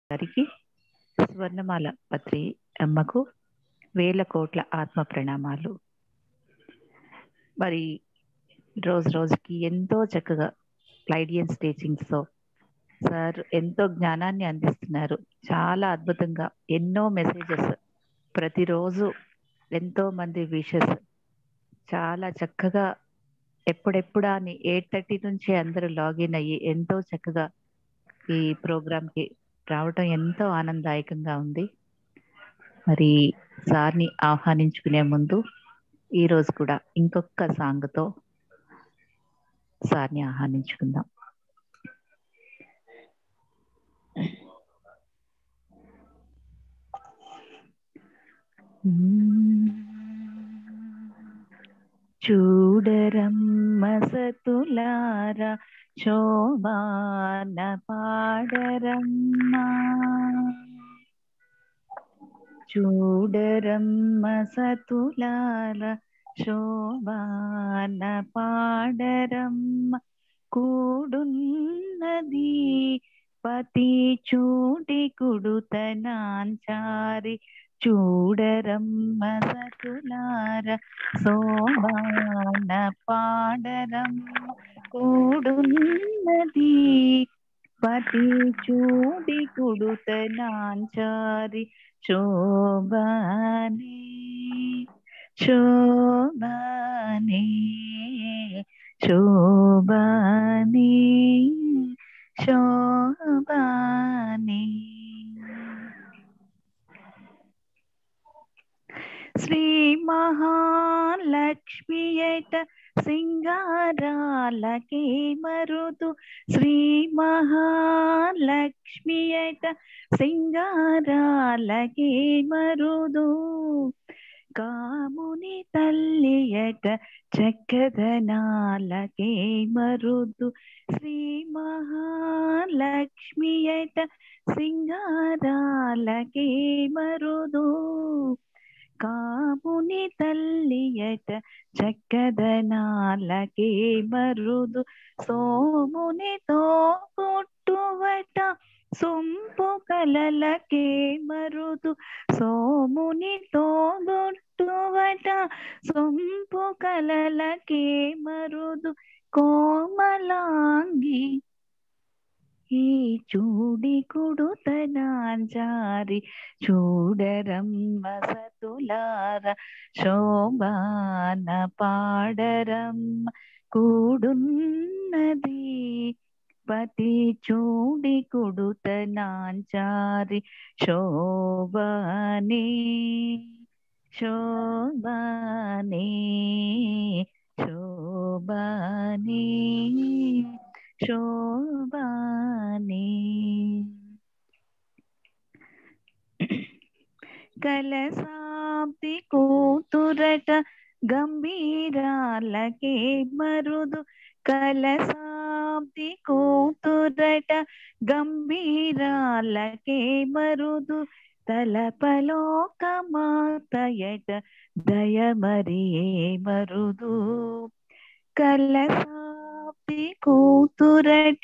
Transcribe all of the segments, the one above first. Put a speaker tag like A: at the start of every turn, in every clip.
A: గారికి స్వర్ణమాల పత్రి అమ్మకు వేల కోట్ల ఆత్మ ప్రణామాలు మరి రోజు రోజుకి ఎంతో చక్కగా ఫ్లైడియన్స్ టీచింగ్స్తో సార్ ఎంతో జ్ఞానాన్ని అందిస్తున్నారు చాలా అద్భుతంగా ఎన్నో మెసేజెస్ ప్రతిరోజు ఎంతో మంది విషెస్ చాలా చక్కగా ఎప్పుడెప్పుడా అని ఎయిట్ థర్టీ నుంచి అందరూ లాగిన్ అయ్యి ఎంతో చక్కగా ఈ ప్రోగ్రామ్కి రావటం ఎంతో ఆనందదాయకంగా ఉంది మరి సార్ని ఆహ్వానించుకునే ముందు ఈ రోజు కూడా ఇంకొక సాంగ్తో సార్ని ఆహ్వానించుకుందాం చూడరమ్మ సతులారా శోభాన పాడరమ్మా చూడరమ్మ సతులార శోభాన పాడరమ్మ కూడున్నది పతి చూటి కుడుతనాంచారి చూడరమ్మ సతులార శోభాన పాడరమ్మ కూడున్నది పతి చూడి కుడుతనాంచారి శోభానే శోభానే శోభానే శోభానే శ్రీ మహాలక్ష్మియట సింగారాలకే మరుదు శ్రీ మహాలక్ష్మియట సింగారాలకే మరుదు కాముని తల్లియట చక్కదనాలకే మరుదు శ్రీ మహాలక్ష్మియట సింగారాలకే మరుదు కాముని తల్లియట చక్కదనాలకే మరుదు సోమునితో పుట్టువట సొంపు కలలకే మరుదు సోమునితో బొట్టువట సొంపు కలలకే మరుదు కోమలాంగి ఈ చూడి కుడుతనాంచారి చూడరమ్మ సతులార శోభాన పాడరమ్మ కూడున్నది పతి చూడి కుడుతనాంచారి శోభానే శోభానే శోభానే శోభానే కలసాబ్ది కూతురట గంభీరాలకే మరుదు కలసాబ్ది కూతురట గంభీరాలకే మరుదు తలపలోక మాతయట దయమరియే మరుదు కలసాబ్ది కూతురట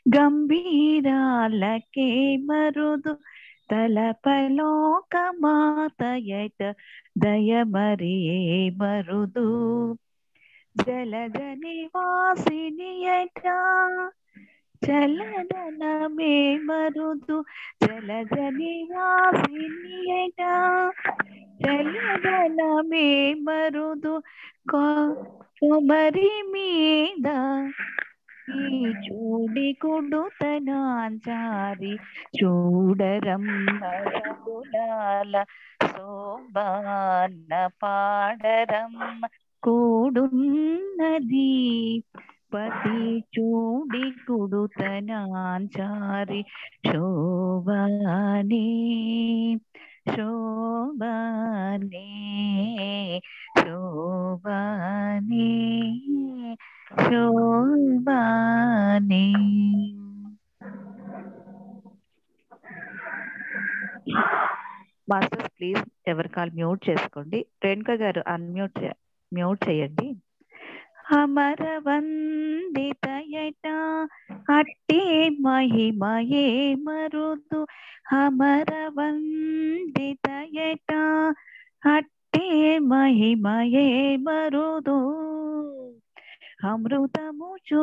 A: గంభీరాలకే మరుదు తలపలోక మాతయట దయమరియే మరుదు జలద నివాసినియట చలనమే మరుదు జలద నివాసినియట చలనమే మరుదు కొమరి మీద ఈ చూడి కుడుతనాంచారి చూడరమ్మ సకులాల శోభాన పాడరమ్మ కూడున్నది పతి చూడి కుడుతనాంచారి శోభానే శోభానే శోభానే శోభానే మాస్టర్స్ ప్లీజ్ ఎవరి కాల్ మ్యూట్ చేసుకోండి రేణుక గారు అన్మ్యూట్ మ్యూట్ చేయండి అమరవందితయై దితయట అట్టే మహిమయే మరుదు అమర వందితయట అట్టే మహిమయే మరుదు అమృతము చు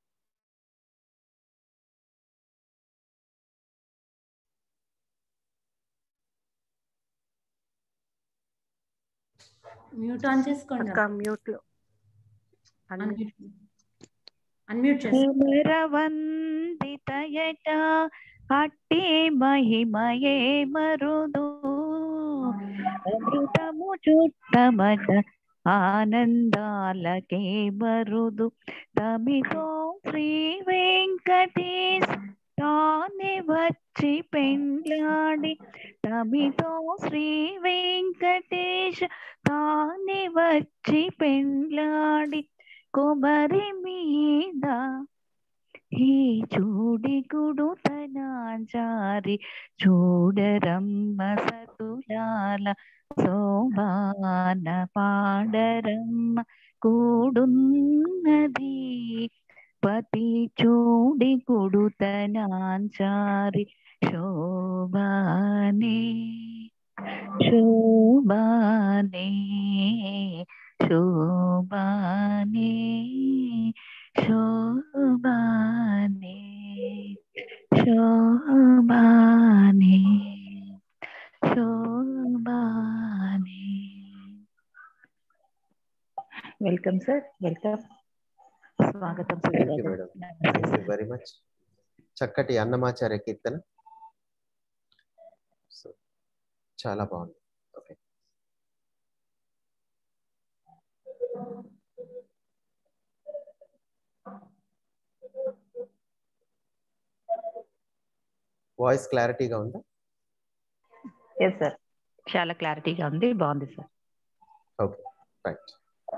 B: మ్యూట్ ఆన్ చేసుకోండి
C: అక్క మ్యూట్ లో
B: అన్మ్యూట్ అన్మ్యూట్ చేసుకోండి
A: అమరవందితయట అట్టే మహిమయే మరుదు అమృతము చుట్టమట ఆనందాలకే మరుదు తమితో శ్రీ వెంకటేశ్ తానే వచ్చి పెండ్లాడి తమితో శ్రీ వెంకటేశ్ తానే వచ్చి పెండ్లాడి కొమరి మీద ఈ చూడి గుడుతన జారి చూడరమ్మ సతులాల శోభాన పాడరమ్మ కూడున్నది పతి చూడి గుడుతనాంచారి శోభానే శోభానే శోభానే శోభానే శోభానే శోభానే వెల్కమ్ సార్ వెల్కమ్ స్వాగతం
D: Thank you, madam. Thank you very much చక్కటి అన్నమాచార్య కీర్తన సో చాలా బాగుంది ఓకే వాయిస్ క్లారిటీగా ఉందా
A: ఎస్ సార్ చాలా క్లారిటీగా ఉంది బాగుంది సార్
D: ఓకే రైట్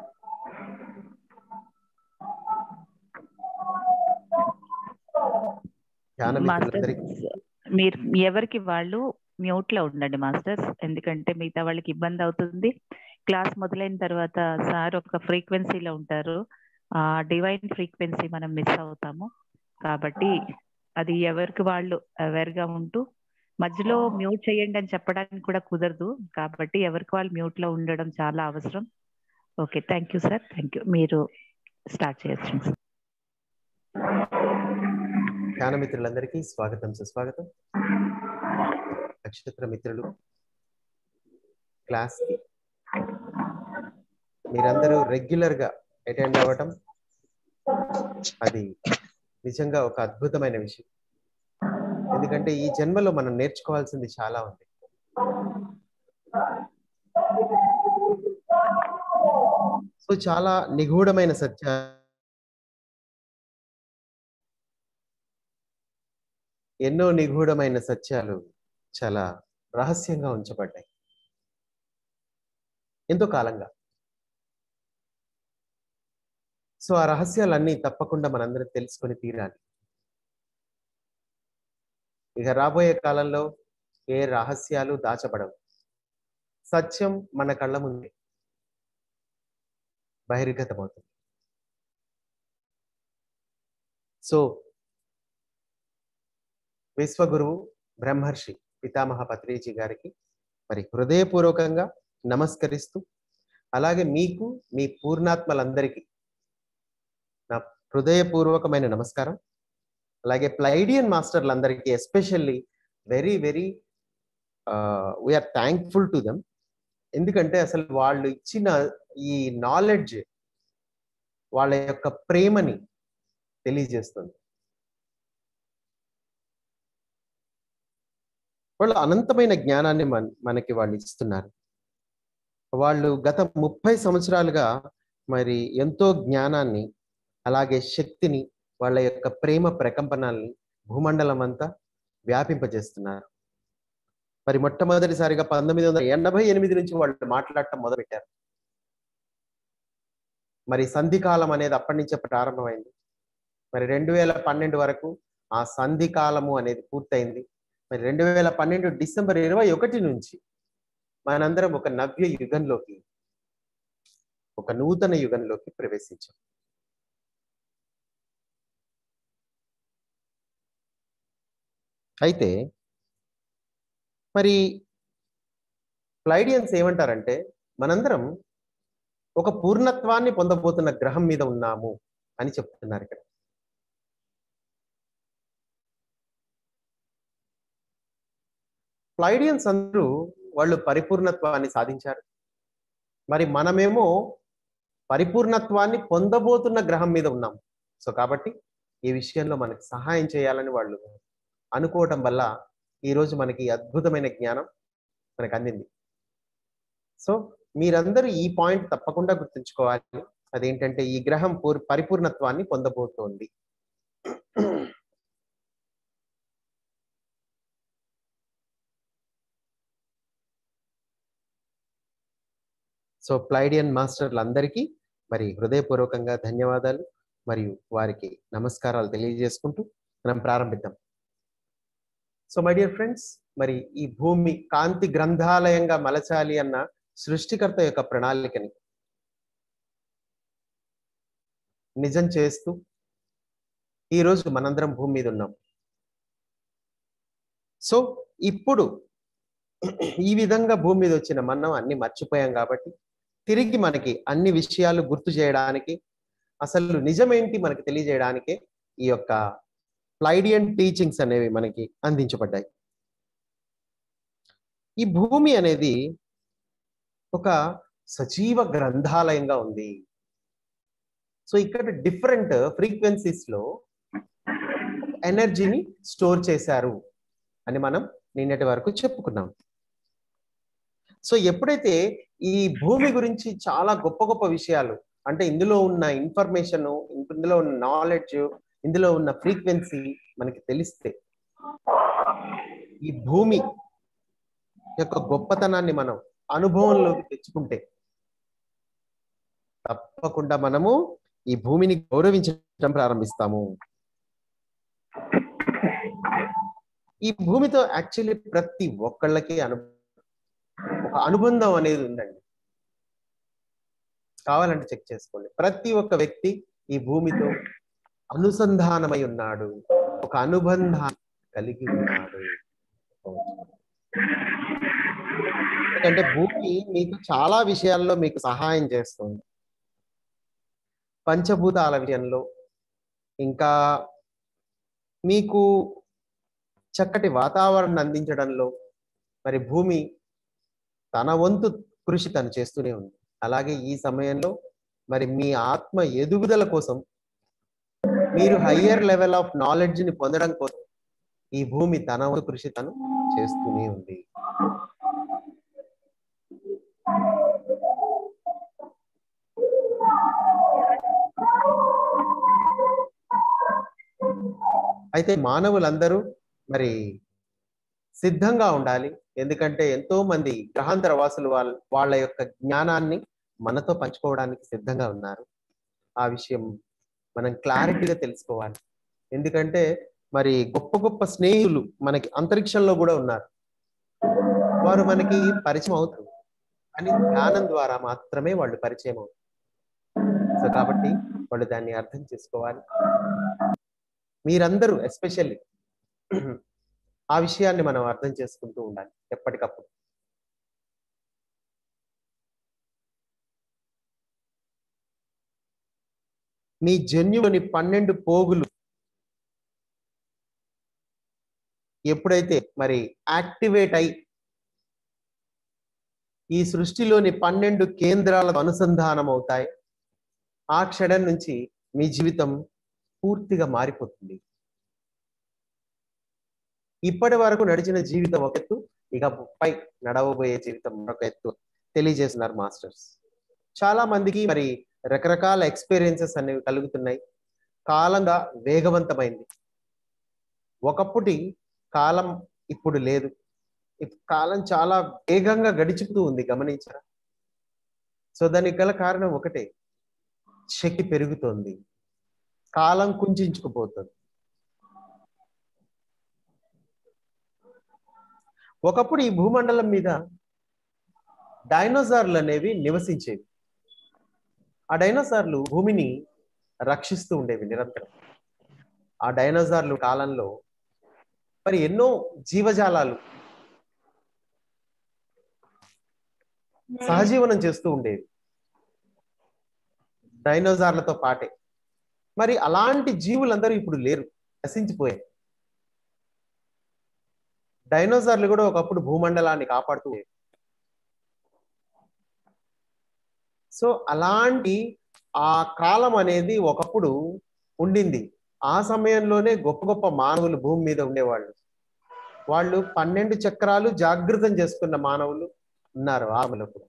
D: ధ్యాన మిత్రులందరికీ
A: మాస్టర్స్ మీరు ఎవరికి వాళ్ళు మ్యూట్ లో ఉండండి మాస్టర్స్ ఎందుకంటే మిగతా వాళ్ళకి ఇబ్బంది అవుతుంది క్లాస్ మొదలైన తర్వాత సార్ ఒక ఫ్రీక్వెన్సీలో ఉంటారు ఆ డివైన్ ఫ్రీక్వెన్సీ మనం మిస్ అవుతాము కాబట్టి అది ఎవరికి వాళ్ళు aware గా ఉంటూ మధ్యలో మ్యూట్ చేయండి అని చెప్పడానికి కూడా కుదరదు కాబట్టి ఎవరికి వాళ్ళు మ్యూట్ లో ఉండడం చాలా అవసరం okay thank you sir thank you మీరు స్టార్ట్ చేయొచ్చు
D: ధ్యాన మిత్రులందరికీ స్వాగతం సుస్వాగతం నక్షత్ర మిత్రులు క్లాస్ కి మీరందరూ రెగ్యులర్ గా అటెండ్ అవ్వటం అది నిజంగా ఒక అద్భుతమైన విషయం ఎందుకంటే ఈ జన్మలో మనం నేర్చుకోవాల్సింది చాలా ఉంది సో చాలా నిగూఢమైన సత్య ఎన్నో నిగూఢమైన సత్యాలు చాలా రహస్యంగా ఉంచబడ్డాయి ఎంతో కాలంగా సో ఆ రహస్యాలన్నీ తప్పకుండా మనందరం తెలుసుకొని తీరాలి ఇక రాబోయే కాలంలో ఏ రహస్యాలు దాచబడవు సత్యం మన కళ్ళ ముందే బహిర్గతమవుతుంది సో విశ్వగురువు బ్రహ్మర్షి పితామహ పత్రిజీ గారికి మరి హృదయపూర్వకంగా నమస్కరిస్తూ అలాగే మీకు మీ పూర్ణాత్మలందరికీ నా హృదయపూర్వకమైన నమస్కారం అలాగే ప్లైడియన్ మాస్టర్లందరికీ especially very very we are thankful to them ఎందుకంటే అసలు వాళ్ళు ఇచ్చిన ఈ నాలెడ్జ్ వాళ్ళ యొక్క ప్రేమని తెలియజేస్తుంది వాళ్ళు అనంతమైన జ్ఞానాన్ని మన మనకి వాళ్ళు ఇస్తున్నారు వాళ్ళు గత ముప్పై సంవత్సరాలుగా మరి ఎంతో జ్ఞానాన్ని అలాగే శక్తిని వాళ్ళ యొక్క ప్రేమ ప్రకంపనాల్ని భూమండలం అంతా వ్యాపింపజేస్తున్నారు మరి మొట్టమొదటిసారిగా పంతొమ్మిది వందల ఎనభై ఎనిమిది నుంచి వాళ్ళు మాట్లాడటం మొదలుపెట్టారు మరి సంధికాలం అనేది అప్పటి నుంచే ప్రారంభమైంది మరి రెండు వేల పన్నెండు వరకు ఆ సంధికాలము అనేది పూర్తయింది మరి రెండు వేల పన్నెండు డిసెంబర్ ఇరవై ఒకటి నుంచి మనందరం ఒక నవ్య యుగంలోకి ఒక నూతన యుగంలోకి ప్రవేశించాం అయితే మరి ప్లైడియన్స్ ఏమంటారంటే మనందరం ఒక పూర్ణత్వాన్ని పొందబోతున్న గ్రహం మీద ఉన్నాము అని చెప్తున్నారు ఇక్కడ ప్లైడియన్స్ అందరూ వాళ్ళు పరిపూర్ణత్వాన్ని సాధించారు మరి మనమేమో పరిపూర్ణత్వాన్ని పొందబోతున్న గ్రహం మీద ఉన్నాం సో కాబట్టి ఈ విషయంలో మనకి సహాయం చేయాలని వాళ్ళు అనుకోవటం వల్ల ఈరోజు మనకి అద్భుతమైన జ్ఞానం మనకు అందింది సో మీరందరూ ఈ పాయింట్ తప్పకుండా గుర్తుంచుకోవాలి అదేంటంటే ఈ గ్రహం పూర్ పరిపూర్ణత్వాన్ని పొందబోతోంది సో ప్లైడియన్ మాస్టర్లందరికీ మరి హృదయపూర్వకంగా ధన్యవాదాలు మరియు వారికి నమస్కారాలు తెలియజేసుకుంటూ మనం ప్రారంభిద్దాం సో మై డియర్ ఫ్రెండ్స్ మరి ఈ భూమి కాంతి గ్రంథాలయంగా మలచాలి అన్న సృష్టికర్త యొక్క ప్రణాళికని నిజం చేస్తూ ఈరోజు మనందరం భూమి మీద ఉన్నాం సో ఇప్పుడు ఈ విధంగా భూమి మీద వచ్చిన మనం అన్ని మర్చిపోయాం కాబట్టి తిరిగి మనకి అన్ని విషయాలు గుర్తు చేయడానికి అసలు నిజమేంటి మనకి తెలియజేయడానికే ఈ యొక్క ప్లైడియన్ టీచింగ్స్ అనేవి మనకి అందించబడ్డాయి ఈ భూమి అనేది ఒక సజీవ గ్రంథాలయంగా ఉంది సో ఇక్కడ డిఫరెంట్ ఫ్రీక్వెన్సీస్ లో ఎనర్జీని స్టోర్ చేశారు అని మనం నిన్నటి వరకు చెప్పుకున్నాం సో ఎప్పుడైతే ఈ భూమి గురించి చాలా గొప్ప గొప్ప విషయాలు అంటే ఇందులో ఉన్న ఇన్ఫర్మేషన్ ఇందులో ఉన్న నాలెడ్జ్ ఇందులో ఉన్న ఫ్రీక్వెన్సీ మనకి తెలిస్తే ఈ భూమి యొక్క గొప్పతనాన్ని మనం అనుభవంలోకి తెచ్చుకుంటే తప్పకుండా మనము ఈ భూమిని గౌరవించడం ప్రారంభిస్తాము ఈ భూమితో యాక్చువల్లీ ప్రతి ఒక్కళ్ళకి అను ఒక అనుబంధం అనేది ఉందండి కావాలంటే చెక్ చేసుకోండి ప్రతి ఒక్క వ్యక్తి ఈ భూమితో అనుసంధానమై ఉన్నాడు ఒక అనుబంధాన్ని కలిగి ఉన్నాడు ఎందుకంటే భూమి మీకు చాలా విషయాల్లో మీకు సహాయం చేస్తుంది పంచభూతాల విషయంలో ఇంకా మీకు చక్కటి వాతావరణం అందించడంలో మరి భూమి తన వంతు కృషి తను చేస్తూనే ఉంది అలాగే ఈ సమయంలో మరి మీ ఆత్మ ఎదుగుదల కోసం మీరు హయ్యర్ లెవెల్ ఆఫ్ నాలెడ్జ్ ని పొందడం కోసం ఈ భూమి తన వంతు కృషి తను చేస్తూనే ఉంది అయితే మానవులందరూ మరి సిద్ధంగా ఉండాలి ఎందుకంటే ఎంతో మంది గ్రహాంతర వాసులు వాళ్ళ వాళ్ళ యొక్క జ్ఞానాన్ని మనతో పంచుకోవడానికి సిద్ధంగా ఉన్నారు ఆ విషయం మనం క్లారిటీగా తెలుసుకోవాలి ఎందుకంటే మరి గొప్ప గొప్ప స్నేహితులు మనకి అంతరిక్షంలో కూడా ఉన్నారు వారు మనకి పరిచయం అవుతారు కానీ జ్ఞానం ద్వారా మాత్రమే వాళ్ళు పరిచయం అవుతారు సో కాబట్టి వాళ్ళు దాన్ని అర్థం చేసుకోవాలి మీరందరూ ఎస్పెషల్లీ ఆ విషయాన్ని మనం అర్థం చేసుకుంటూ ఉండాలి ఎప్పటికప్పుడు మీ జన్యులోని పన్నెండు పోగులు ఎప్పుడైతే మరి యాక్టివేట్ అయి ఈ సృష్టిలోని పన్నెండు కేంద్రాలకు అనుసంధానం అవుతాయి ఆ క్షణం నుంచి మీ జీవితం పూర్తిగా మారిపోతుంది ఇప్పటి వరకు నడిచిన జీవితం ఒక ఎత్తు ఇక పై నడవబోయే జీవితం మరొక ఎత్తు తెలియజేస్తున్నారు మాస్టర్స్ చాలా మందికి మరి రకరకాల ఎక్స్పీరియన్సెస్ అనేవి కలుగుతున్నాయి కాలంగా వేగవంతమైంది ఒకప్పటి కాలం ఇప్పుడు లేదు కాలం చాలా వేగంగా గడిచిపోతూ ఉంది గమనించరా సో దానికి గల కారణం ఒకటే శక్తి పెరుగుతోంది కాలం కుంచుకుపోతుంది ఒకప్పుడు ఈ భూమండలం మీద డైనోసార్లు అనేవి నివసించేవి ఆ డైనోసార్లు భూమిని రక్షిస్తూ ఉండేవి నిరంతరం ఆ డైనోసార్లు కాలంలో మరి ఎన్నో జీవజాలాలు సహజీవనం చేస్తూ ఉండేవి డైనోసార్లతో పాటే మరి అలాంటి జీవులందరూ ఇప్పుడు లేరు నశించిపోయాయి డైనోసార్లు కూడా ఒకప్పుడు భూమండలాన్ని కాపాడుతూ ఉండేవి. సో అలాంటి ఆ కాలం అనేది ఒకప్పుడు ఉండింది ఆ సమయంలోనే గొప్ప గొప్ప మానవులు భూమి మీద ఉండేవాళ్ళు వాళ్ళు పన్నెండు చక్రాలు జాగృతం చేసుకున్న మానవులు ఉన్నారు ఆమెలో కూడా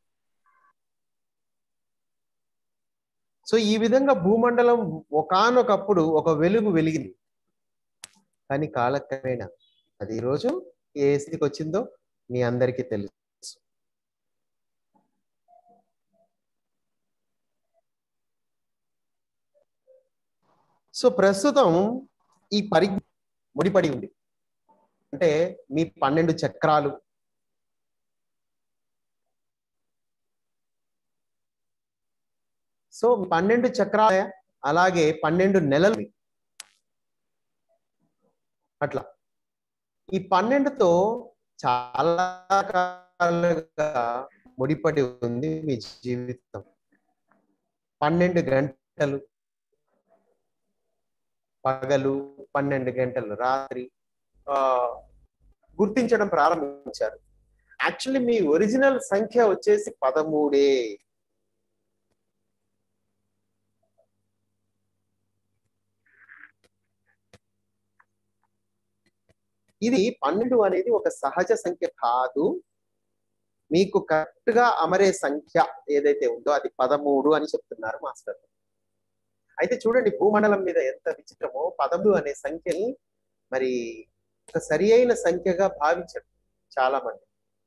D: సో ఈ విధంగా భూమండలం ఒకానొకప్పుడు ఒక వెలుగు వెలిగింది కానీ కాలక్రమేణా అది ఈరోజు ఏ స్థితికి వచ్చిందో మీ అందరికీ తెలుసు సో ప్రస్తుతం ఈ పరి ముడిపడి ఉంది అంటే మీ పన్నెండు చక్రాలు సో పన్నెండు చక్రాల అలాగే పన్నెండు నెలలు అట్లా ఈ పన్నెండుతో చాలా రకాలుగా ముడిపడి ఉంది మీ జీవితం పన్నెండు గంటలు పగలు పన్నెండు గంటలు రాత్రి ఆ గుర్తించడం ప్రారంభించారు యాక్చువల్లీ మీ ఒరిజినల్ సంఖ్య వచ్చేసి పదమూడే ఇది పన్నెండు అనేది ఒక సహజ సంఖ్య కాదు మీకు కరెక్ట్ గా అమరే సంఖ్య ఏదైతే ఉందో అది పదమూడు అని చెప్తున్నారు మాస్టర్ అయితే చూడండి భూమండలం మీద ఎంత విచిత్రమో పదమూడు అనే సంఖ్యని మరి ఒక సరి అయిన సంఖ్యగా భావించారు చాలా మంది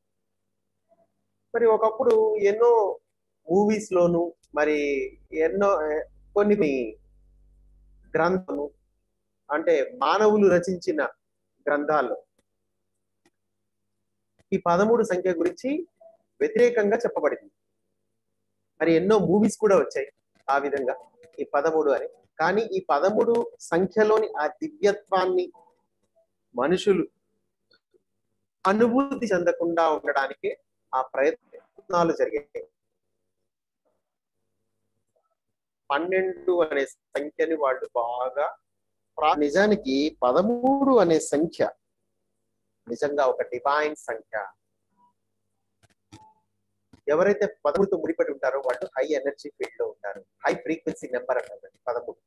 D: మరి ఒకప్పుడు ఎన్నో మూవీస్ లోను మరి ఎన్నో ఏ, కొన్ని గ్రంథము అంటే మానవులు రచించిన గ్రంథాల్లో ఈ పదమూడు సంఖ్య గురించి వ్యతిరేకంగా చెప్పబడింది మరి ఎన్నో మూవీస్ కూడా వచ్చాయి ఆ విధంగా ఈ పదమూడు అని కానీ ఈ పదమూడు సంఖ్యలోని ఆ దివ్యత్వాన్ని మనుషులు అనుభూతి చెందకుండా ఉండడానికి ఆ ప్రయత్నాలు జరిగాయి పన్నెండు అనే సంఖ్యని వాళ్ళు బాగా ప్రా- నిజానికి పదమూడు అనే సంఖ్య నిజంగా ఒక డివైన్ సంఖ్య ఎవరైతే పదమూడుతో ముడిపడి ఉంటారో వాళ్ళు హై ఎనర్జీ ఫీల్డ్ లో ఉంటారు హై ఫ్రీక్వెన్సీ నెంబర్ అంటారు పదమూడు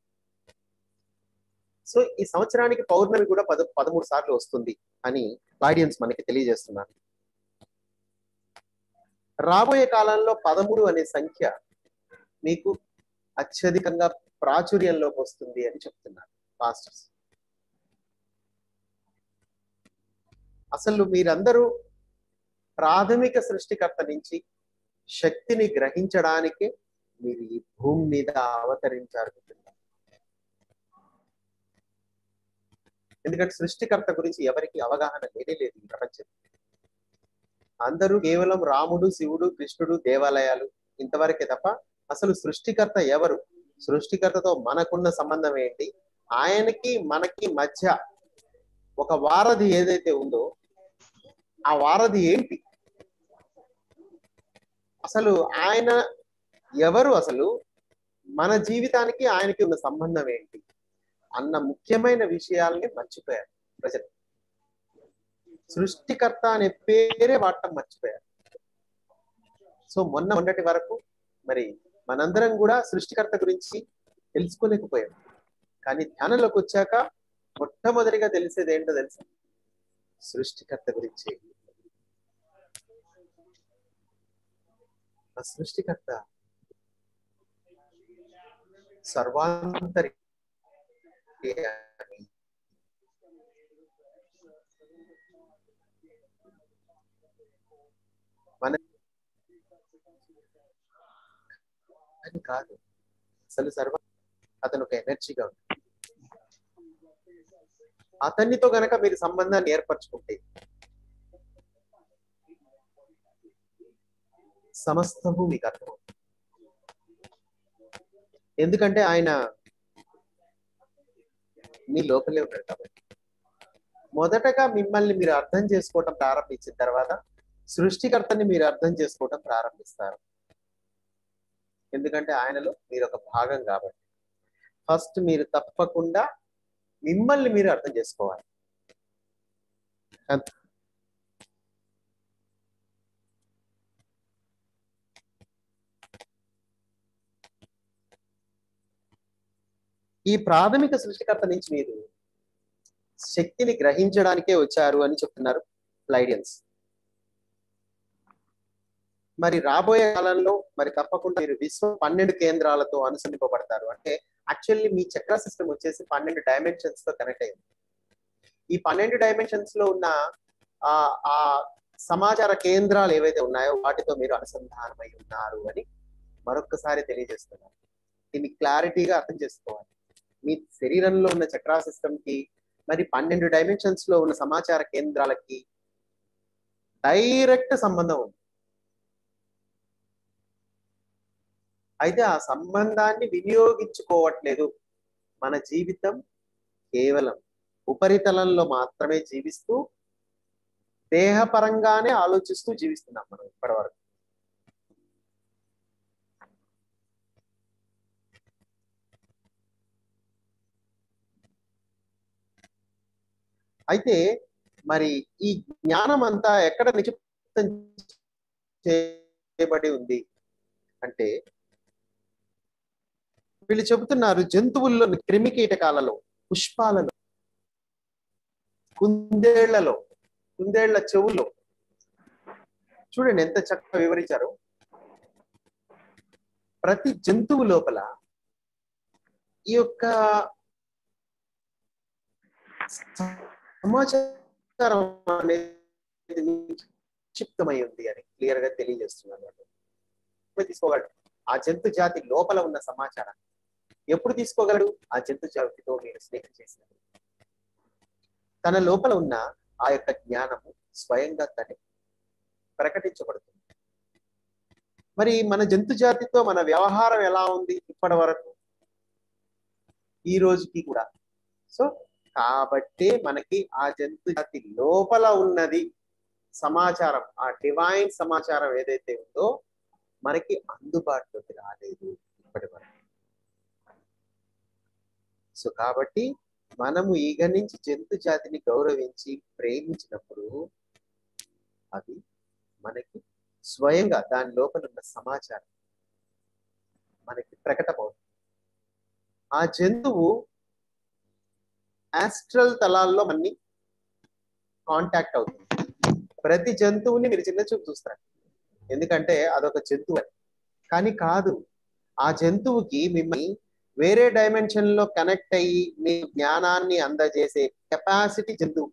D: సో ఈ సంవత్సరానికి పౌర్ణమి కూడా పద పదమూడు సార్లు వస్తుంది అని గార్డియన్స్ మనకి తెలియజేస్తున్నారు రాబోయే కాలంలో పదమూడు అనే సంఖ్య మీకు అత్యధికంగా ప్రాచుర్యంలోకి వస్తుంది అని చెప్తున్నారు మాస్టర్స్ అసలు మీరందరూ ప్రాథమిక సృష్టికర్త నుంచి శక్తిని గ్రహించడానికి మీరు ఈ భూమి మీద అవతరించారు ఎందుకంటే సృష్టికర్త గురించి ఎవరికి అవగాహన లేనే లేదు ఈ ప్రపంచం అందరూ కేవలం రాముడు శివుడు కృష్ణుడు దేవాలయాలు ఇంతవరకే తప్ప అసలు సృష్టికర్త ఎవరు సృష్టికర్తతో మనకున్న సంబంధం ఏంటి ఆయనకి మనకి మధ్య ఒక వారధి ఏదైతే ఉందో ఆ వారధి ఏంటి అసలు ఆయన ఎవరు అసలు మన జీవితానికి ఆయనకి ఉన్న సంబంధం ఏంటి అన్న ముఖ్యమైన విషయాల్ని మర్చిపోయారు ప్రజలు సృష్టికర్త అనే పేరే వాడటం మర్చిపోయారు సో మొన్న మొన్నటి వరకు మరి మనందరం కూడా సృష్టికర్త గురించి తెలుసుకోలేకపోయాం కానీ ధ్యానంలోకి వచ్చాక మొట్టమొదటిగా తెలిసేది ఏంటో తెలుసా సృష్టికర్త గురించి ఆ సృష్టికర్త సర్వాంతరి మన అని కాదు అసలు సర్వ అతను ఒక ఎనర్జీగా ఉంది అతనితో గనక మీరు సంబంధాన్ని ఏర్పరచుకుంటే సమస్తము మీకు అర్థం ఎందుకంటే ఆయన మీ లోపలే ఉన్నాడు కాబట్టి మొదటగా మిమ్మల్ని మీరు అర్థం చేసుకోవటం ప్రారంభించిన తర్వాత సృష్టికర్తని మీరు అర్థం చేసుకోవటం ప్రారంభిస్తారు ఎందుకంటే ఆయనలో మీరు ఒక భాగం కాబట్టి ఫస్ట్ మీరు తప్పకుండా మిమ్మల్ని మీరు అర్థం చేసుకోవాలి అంతే. ఈ ప్రాథమిక సృష్టికర్త నుంచి మీరు శక్తిని గ్రహించడానికే వచ్చారు అని చెప్తున్నారు లైడియన్స్ మరి రాబోయే కాలంలో మరి తప్పకుండా మీరు విశ్వ పన్నెండు కేంద్రాలతో అనుసంధింపబడతారు అంటే యాక్చువల్లీ మీ చక్ర సిస్టమ్ వచ్చేసి పన్నెండు డైమెన్షన్స్ తో కనెక్ట్ అయింది ఈ పన్నెండు డైమెన్షన్స్ లో ఉన్న ఆ ఆ సమాచార కేంద్రాలు ఏవైతే ఉన్నాయో వాటితో మీరు అనుసంధానమై ఉన్నారు అని మరొకసారి తెలియజేస్తున్నారు దీన్ని క్లారిటీగా అర్థం చేసుకోవాలి మీ శరీరంలో ఉన్న చక్రా సిస్టమ్ కి మరి పన్నెండు డైమెన్షన్స్ లో ఉన్న సమాచార కేంద్రాలకి డైరెక్ట్ సంబంధం ఉంది అయితే ఆ సంబంధాన్ని వినియోగించుకోవట్లేదు మన జీవితం కేవలం ఉపరితలంలో మాత్రమే జీవిస్తూ దేహపరంగానే ఆలోచిస్తూ జీవిస్తున్నాం మనం ఇప్పటి వరకు అయితే మరి ఈ జ్ఞానం అంతా ఎక్కడ నిక్షిప్తం చేయబడి ఉంది అంటే వీళ్ళు చెబుతున్నారు జంతువుల్లో క్రిమి కీటకాలలో పుష్పాలలో కుందేళ్లలో కుందేళ్ల చెవులో చూడండి ఎంత చక్కగా వివరించారు ప్రతి జంతువు లోపల ఈ యొక్క సమాచారం అనేది నిక్షిప్తమై ఉంది అని క్లియర్ గా తెలియజేస్తున్నారు ఎప్పుడు తీసుకోగలడు ఆ జంతు జాతి లోపల ఉన్న సమాచారం ఎప్పుడు తీసుకోగలడు ఆ జంతు జాతితో మీరు స్నేహం చేసినప్పుడు తన లోపల ఉన్న ఆ యొక్క జ్ఞానము స్వయంగా తనే ప్రకటించబడుతుంది మరి మన జంతు జాతితో మన వ్యవహారం ఎలా ఉంది ఇప్పటి వరకు ఈ రోజుకి కూడా సో కాబట్టి మనకి ఆ జంతు జాతి లోపల ఉన్నది సమాచారం ఆ డివైన్ సమాచారం ఏదైతే ఉందో మనకి అందుబాటులోకి రాలేదు ఇప్పటి వరకు సో కాబట్టి మనము ఈగ నుంచి జంతు జాతిని గౌరవించి ప్రేమించినప్పుడు అది మనకి స్వయంగా దాని లోపల ఉన్న సమాచారం మనకి ప్రకటమవుతుంది ఆ జంతువు ఆస్ట్రల్ తలాల్లో మనని కాంటాక్ట్ అవుతుంది ప్రతి జంతువుని మీరు చిన్న చూపు చూస్తారు ఎందుకంటే అదొక జంతువు అని కానీ కాదు ఆ జంతువుకి మిమ్మల్ని వేరే డైమెన్షన్ లో కనెక్ట్ అయ్యి మీ జ్ఞానాన్ని అందజేసే కెపాసిటీ జంతువుకు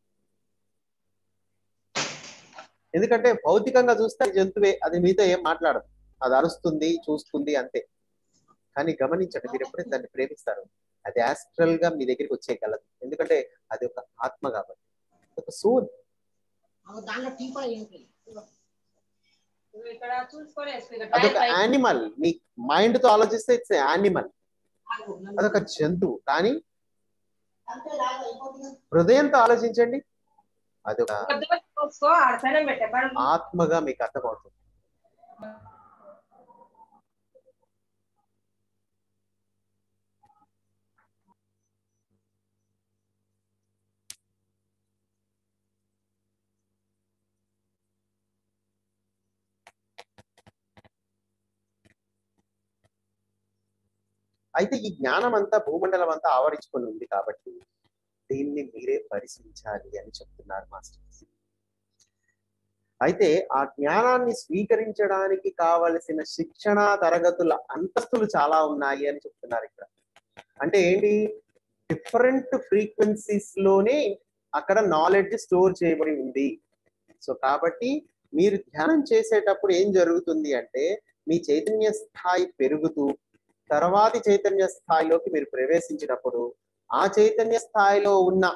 D: ఎందుకంటే భౌతికంగా చూస్తే అది జంతువే అది మీతో ఏం మాట్లాడదు అది అరుస్తుంది చూస్తుంది అంతే కానీ గమనించండి మీరు ఎప్పుడైతే దాన్ని ప్రేమిస్తారు అది యాస్ట్రల్ గా మీ దగ్గరికి వచ్చేయగలదు ఎందుకంటే అది ఒక ఆత్మ కాబట్టి ఒక సోల్
C: దాంట్లో టీ కూడా ఏంటి
E: ఇక్కడ చూసుకొని
D: అదొక యానిమల్ మీ మైండ్ తో ఆలోచిస్తే ఇట్స్ యానిమల్ అదొక జంతువు కానీ
C: అంతే రాదు అయిపోతుంది
D: హృదయంతో ఆలోచించండి అదొక
E: చూసుకో అర్థనం పెట్టే పడు
D: ఆత్మగా మీకు అర్థమవుతుంది అయితే ఈ జ్ఞానం అంతా భూమండలం అంతా ఆవరించుకొని ఉంది కాబట్టి దీన్ని మీరే పరిశీలించాలి అని చెప్తున్నారు మాస్టర్స్ అయితే ఆ జ్ఞానాన్ని స్వీకరించడానికి కావలసిన శిక్షణ తరగతుల అంతస్తులు చాలా ఉన్నాయి అని చెప్తున్నారు ఇక్కడ అంటే ఏంటి డిఫరెంట్ ఫ్రీక్వెన్సీస్ లోనే అక్కడ నాలెడ్జ్ స్టోర్ చేయబడి ఉంది సో కాబట్టి మీరు ధ్యానం చేసేటప్పుడు ఏం జరుగుతుంది అంటే మీ చైతన్య స్థాయి పెరుగుతూ తర్వాతి చైతన్య స్థాయిలోకి మీరు ప్రవేశించినప్పుడు ఆ చైతన్య స్థాయిలో ఉన్న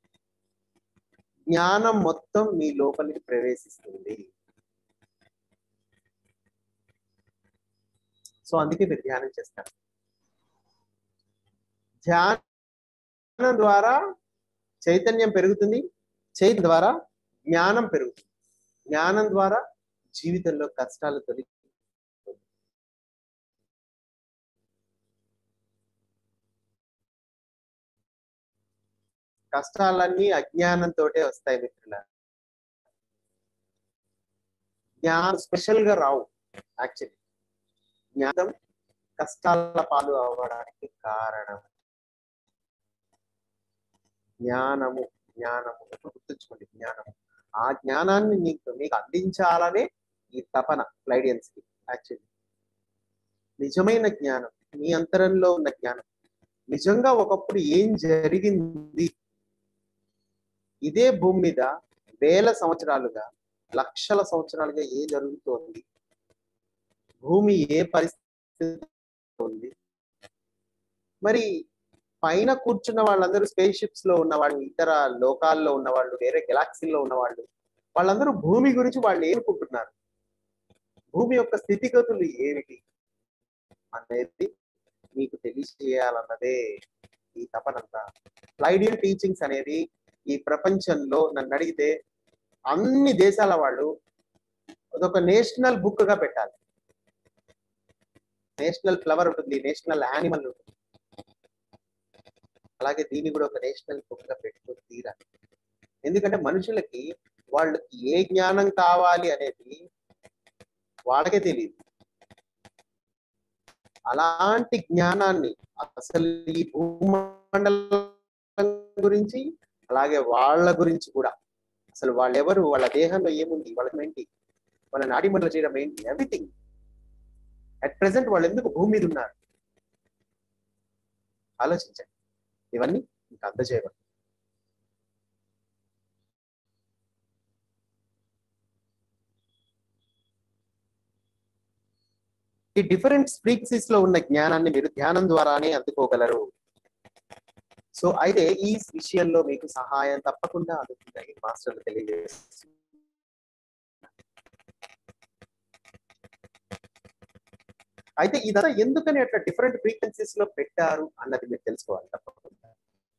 D: జ్ఞానం మొత్తం మీ లోపలికి ప్రవేశిస్తుంది సో అందుకే మీరు ధ్యానం చేస్తారు ధ్యానం ద్వారా చైతన్యం పెరుగుతుంది చైతన్యం ద్వారా జ్ఞానం పెరుగుతుంది జ్ఞానం ద్వారా జీవితంలో కష్టాలు తొలగి కష్టాలన్నీ అజ్ఞానంతోటే వస్తాయి మిత్రుల జ్ఞానం స్పెషల్ గా రావు యాక్చువల్లీ జ్ఞానం కష్టాల పాలు అవ్వడానికి కారణం జ్ఞానము జ్ఞానము ఎప్పుడు గుర్తుంచుకోండి జ్ఞానము ఆ జ్ఞానాన్ని నీకు నీకు అందించాలనే ఈ తపన ఫ్లైడియన్స్ కి యాక్చువల్లీ నిజమైన జ్ఞానం మీ అంతరంలో ఉన్న జ్ఞానం నిజంగా ఒకప్పుడు ఏం జరిగింది ఇదే భూమి మీద వేల సంవత్సరాలుగా లక్షల సంవత్సరాలుగా ఏం జరుగుతోంది భూమి ఏ పరిస్థితి ఉంది మరి పైన కూర్చున్న వాళ్ళందరూ స్పేస్ షిప్స్ లో ఉన్న వాళ్ళు ఇతర లోకాల్లో ఉన్న వాళ్ళు వేరే గెలాక్సీల్లో ఉన్న వాళ్ళు వాళ్ళందరూ భూమి గురించి వాళ్ళు ఏమనుకుంటున్నారు భూమి యొక్క స్థితిగతులు ఏమిటి అనేది మీకు తెలియజేయాలన్నదే ఈ తపనంతా ఫ్లైడియన్ టీచింగ్స్ అనేది ఈ ప్రపంచంలో నన్ను అడిగితే అన్ని దేశాల వాళ్ళు అదొక నేషనల్ బుక్ గా పెట్టాలి నేషనల్ ఫ్లవర్ ఉంటుంది నేషనల్ యానిమల్ ఉంటుంది అలాగే దీన్ని కూడా ఒక నేషనల్ బుక్ గా పెట్టుకుని తీరాలి ఎందుకంటే మనుషులకి వాళ్ళకి ఏ జ్ఞానం కావాలి అనేది వాళ్ళకే తెలియదు అలాంటి జ్ఞానాన్ని అసలు ఈ భూమండలం గురించి అలాగే వాళ్ళ గురించి కూడా అసలు వాళ్ళెవరు వాళ్ళ దేహంలో ఏముంది వాళ్ళ ఏంటి వాళ్ళ నాడిమండల చేయడం ఏంటి ఎవ్రీథింగ్ అట్ ప్రెసెంట్ వాళ్ళు ఎందుకు భూమి మీద ఉన్నారు ఆలోచించండి ఇవన్నీ మీకు అందజేయబడి ఈ డిఫరెంట్ ఫ్రీక్వెన్సీస్ లో ఉన్న జ్ఞానాన్ని మీరు ధ్యానం ద్వారానే అందుకోగలరు సో అయితే ఈ విషయంలో మీకు సహాయం తప్పకుండా అందుతుందని మాస్టర్లు తెలియజేస్తుంది అయితే ఇదంతా ఎందుకని అట్లా డిఫరెంట్ ఫ్రీక్వెన్సీస్ లో పెట్టారు అన్నది మీరు తెలుసుకోవాలి తప్పకుండా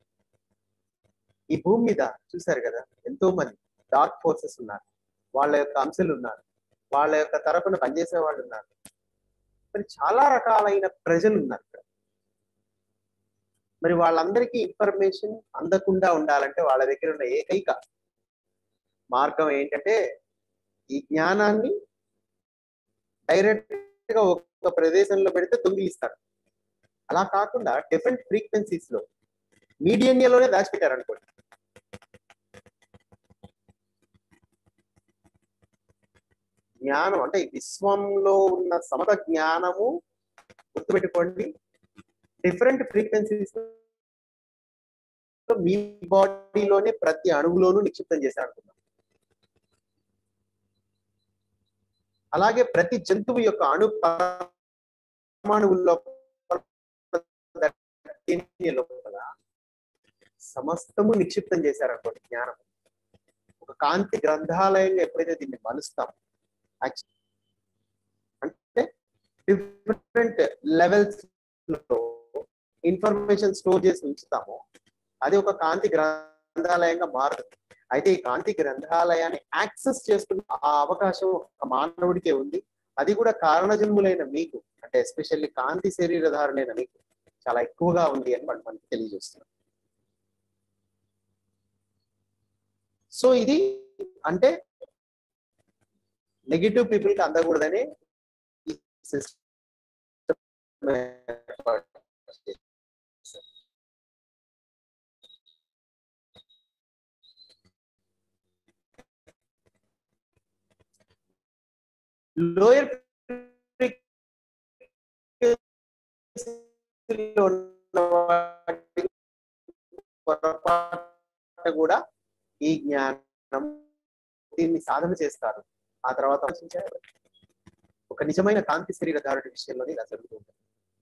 D: ఈ భూమి మీద చూసారు కదా ఎంతో మంది డార్క్ ఫోర్సెస్ ఉన్నారు వాళ్ళ యొక్క అంశాలు ఉన్నారు వాళ్ళ యొక్క తరపున పనిచేసే వాళ్ళు ఉన్నారు మరి చాలా రకాలైన ప్రజలు ఉన్నారు ఇక్కడ మరి వాళ్ళందరికీ ఇన్ఫర్మేషన్ అందకుండా ఉండాలంటే వాళ్ళ దగ్గర ఉన్న ఏకైక మార్గం ఏంటంటే ఈ జ్ఞానాన్ని డైరెక్ట్ గా ఒక ప్రదేశంలో పెడితే దొంగిలిస్తారు అలా కాకుండా డిఫరెంట్ ఫ్రీక్వెన్సీస్ లో మీడియన్యలోనే దాచిపెట్టారు అనుకోండి జ్ఞానం అంటే ఈ విశ్వంలో ఉన్న సమత జ్ఞానము గుర్తుపెట్టుకోండి డిఫరెంట్ ఫ్రీక్వెన్సీస్ మీ బాడీలోనే ప్రతి అణువులోనూ నిక్షిప్తం చేశారు అనుకుందాం అలాగే ప్రతి జంతువు యొక్క అణు పరమాణువుల్లో లోపల సమస్తము నిక్షిప్తం చేశారనుకోండి జ్ఞానం ఒక కాంతి గ్రంథాలయంగా ఎప్పుడైతే దీన్ని మలుస్తాం అంటే డిఫరెంట్ లెవెల్స్ లో ఇన్ఫర్మేషన్ స్టోర్ చేసి ఉంచుతామో అది ఒక కాంతి గ్రంథాలయంగా మారుతుంది అయితే ఈ కాంతి గ్రంథాలయాన్ని యాక్సెస్ చేసుకున్న ఆ అవకాశం ఒక మానవుడికే ఉంది అది కూడా కారణజన్ములైన మీకు అంటే ఎస్పెషల్లీ కాంతి శరీరధారులైన మీకు చాలా ఎక్కువగా ఉంది అని మనం మనకి తెలియజేస్తున్నాం సో ఇది అంటే నెగిటివ్ పీపుల్ కి అందకూడదని ఈ సిస్టమ్ లోయర్ కూడా ఈ జ్ఞానం దీన్ని సాధన చేస్తారు ఆ తర్వాత ఆలోచించారు. ఒక నిజమైన కాంతి శరీరధారుడి విషయంలోనే ఇలా జరుగుతుంది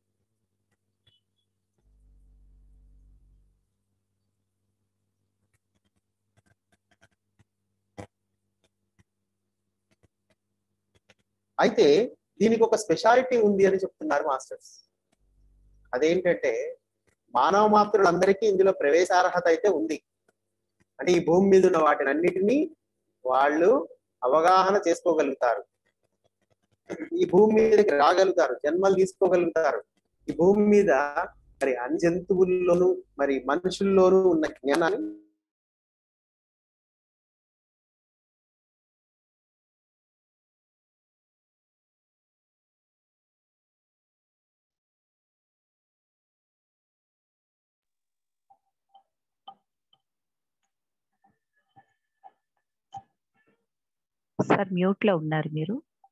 D: అయితే దీనికి ఒక స్పెషాలిటీ ఉంది అని చెప్తున్నారు మాస్టర్స్ అదేంటంటే మానవ మాతృలందరికీ ఇందులో ప్రవేశార్హత అయితే ఉంది అంటే ఈ భూమి మీద ఉన్న వాటిని అన్నిటినీ వాళ్ళు అవగాహన చేసుకోగలుగుతారు ఈ భూమి మీదకి రాగలుగుతారు జన్మలు తీసుకోగలుగుతారు ఈ భూమి మీద మరి అన్ని జంతువుల్లోనూ మరి మనుషుల్లోనూ ఉన్న జ్ఞానాన్ని
A: సార్ మ్యూట్ లో ఉన్నారు మీరు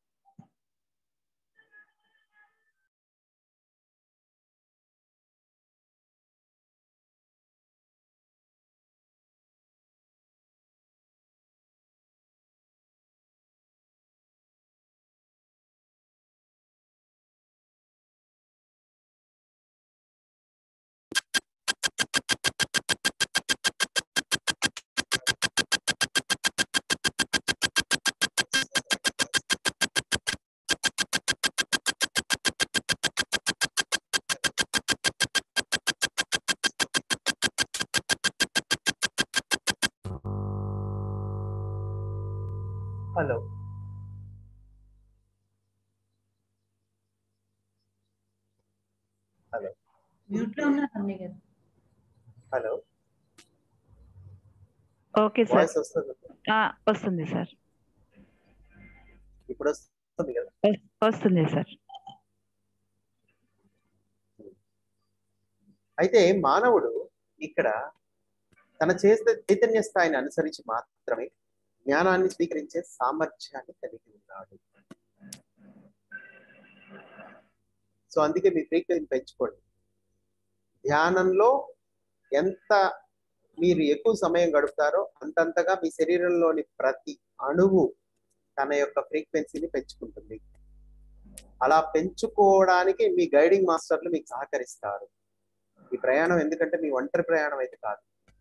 D: హలో హలో
B: మ్యూట్ లో ఉన్నారు అన్నయ్య గారు
D: హలో
A: ఓకే సార్
D: వాయిస్ వస్తుంది
A: ఆ, వస్తుంది సార్
D: ఇప్పుడు వస్తుంది కదా
A: వస్- వస్తుంది సార్
D: అయితే మానవుడు ఇక్కడ తన చేసే చైతన్య స్థాయిని అనుసరించి మాత్రమే జ్ఞానాన్ని స్వీకరించే సామర్థ్యాన్ని కలిగి ఉన్నాడు సో అందుకే మీ ఫ్రీక్వెన్సీ పెంచుకోండి ధ్యానంలో ఎంత మీరు ఎక్కువ సమయం గడుపుతారో అంతంతగా మీ శరీరంలోని ప్రతి అణువు తన యొక్క ఫ్రీక్వెన్సీని పెంచుకుంటుంది అలా పెంచుకోవడానికి మీ గైడింగ్ మాస్టర్లు మీకు సహకరిస్తారు ఈ ప్రయాణం ఎందుకంటే మీ ఒంటరి ప్రయాణం అయితే కాదు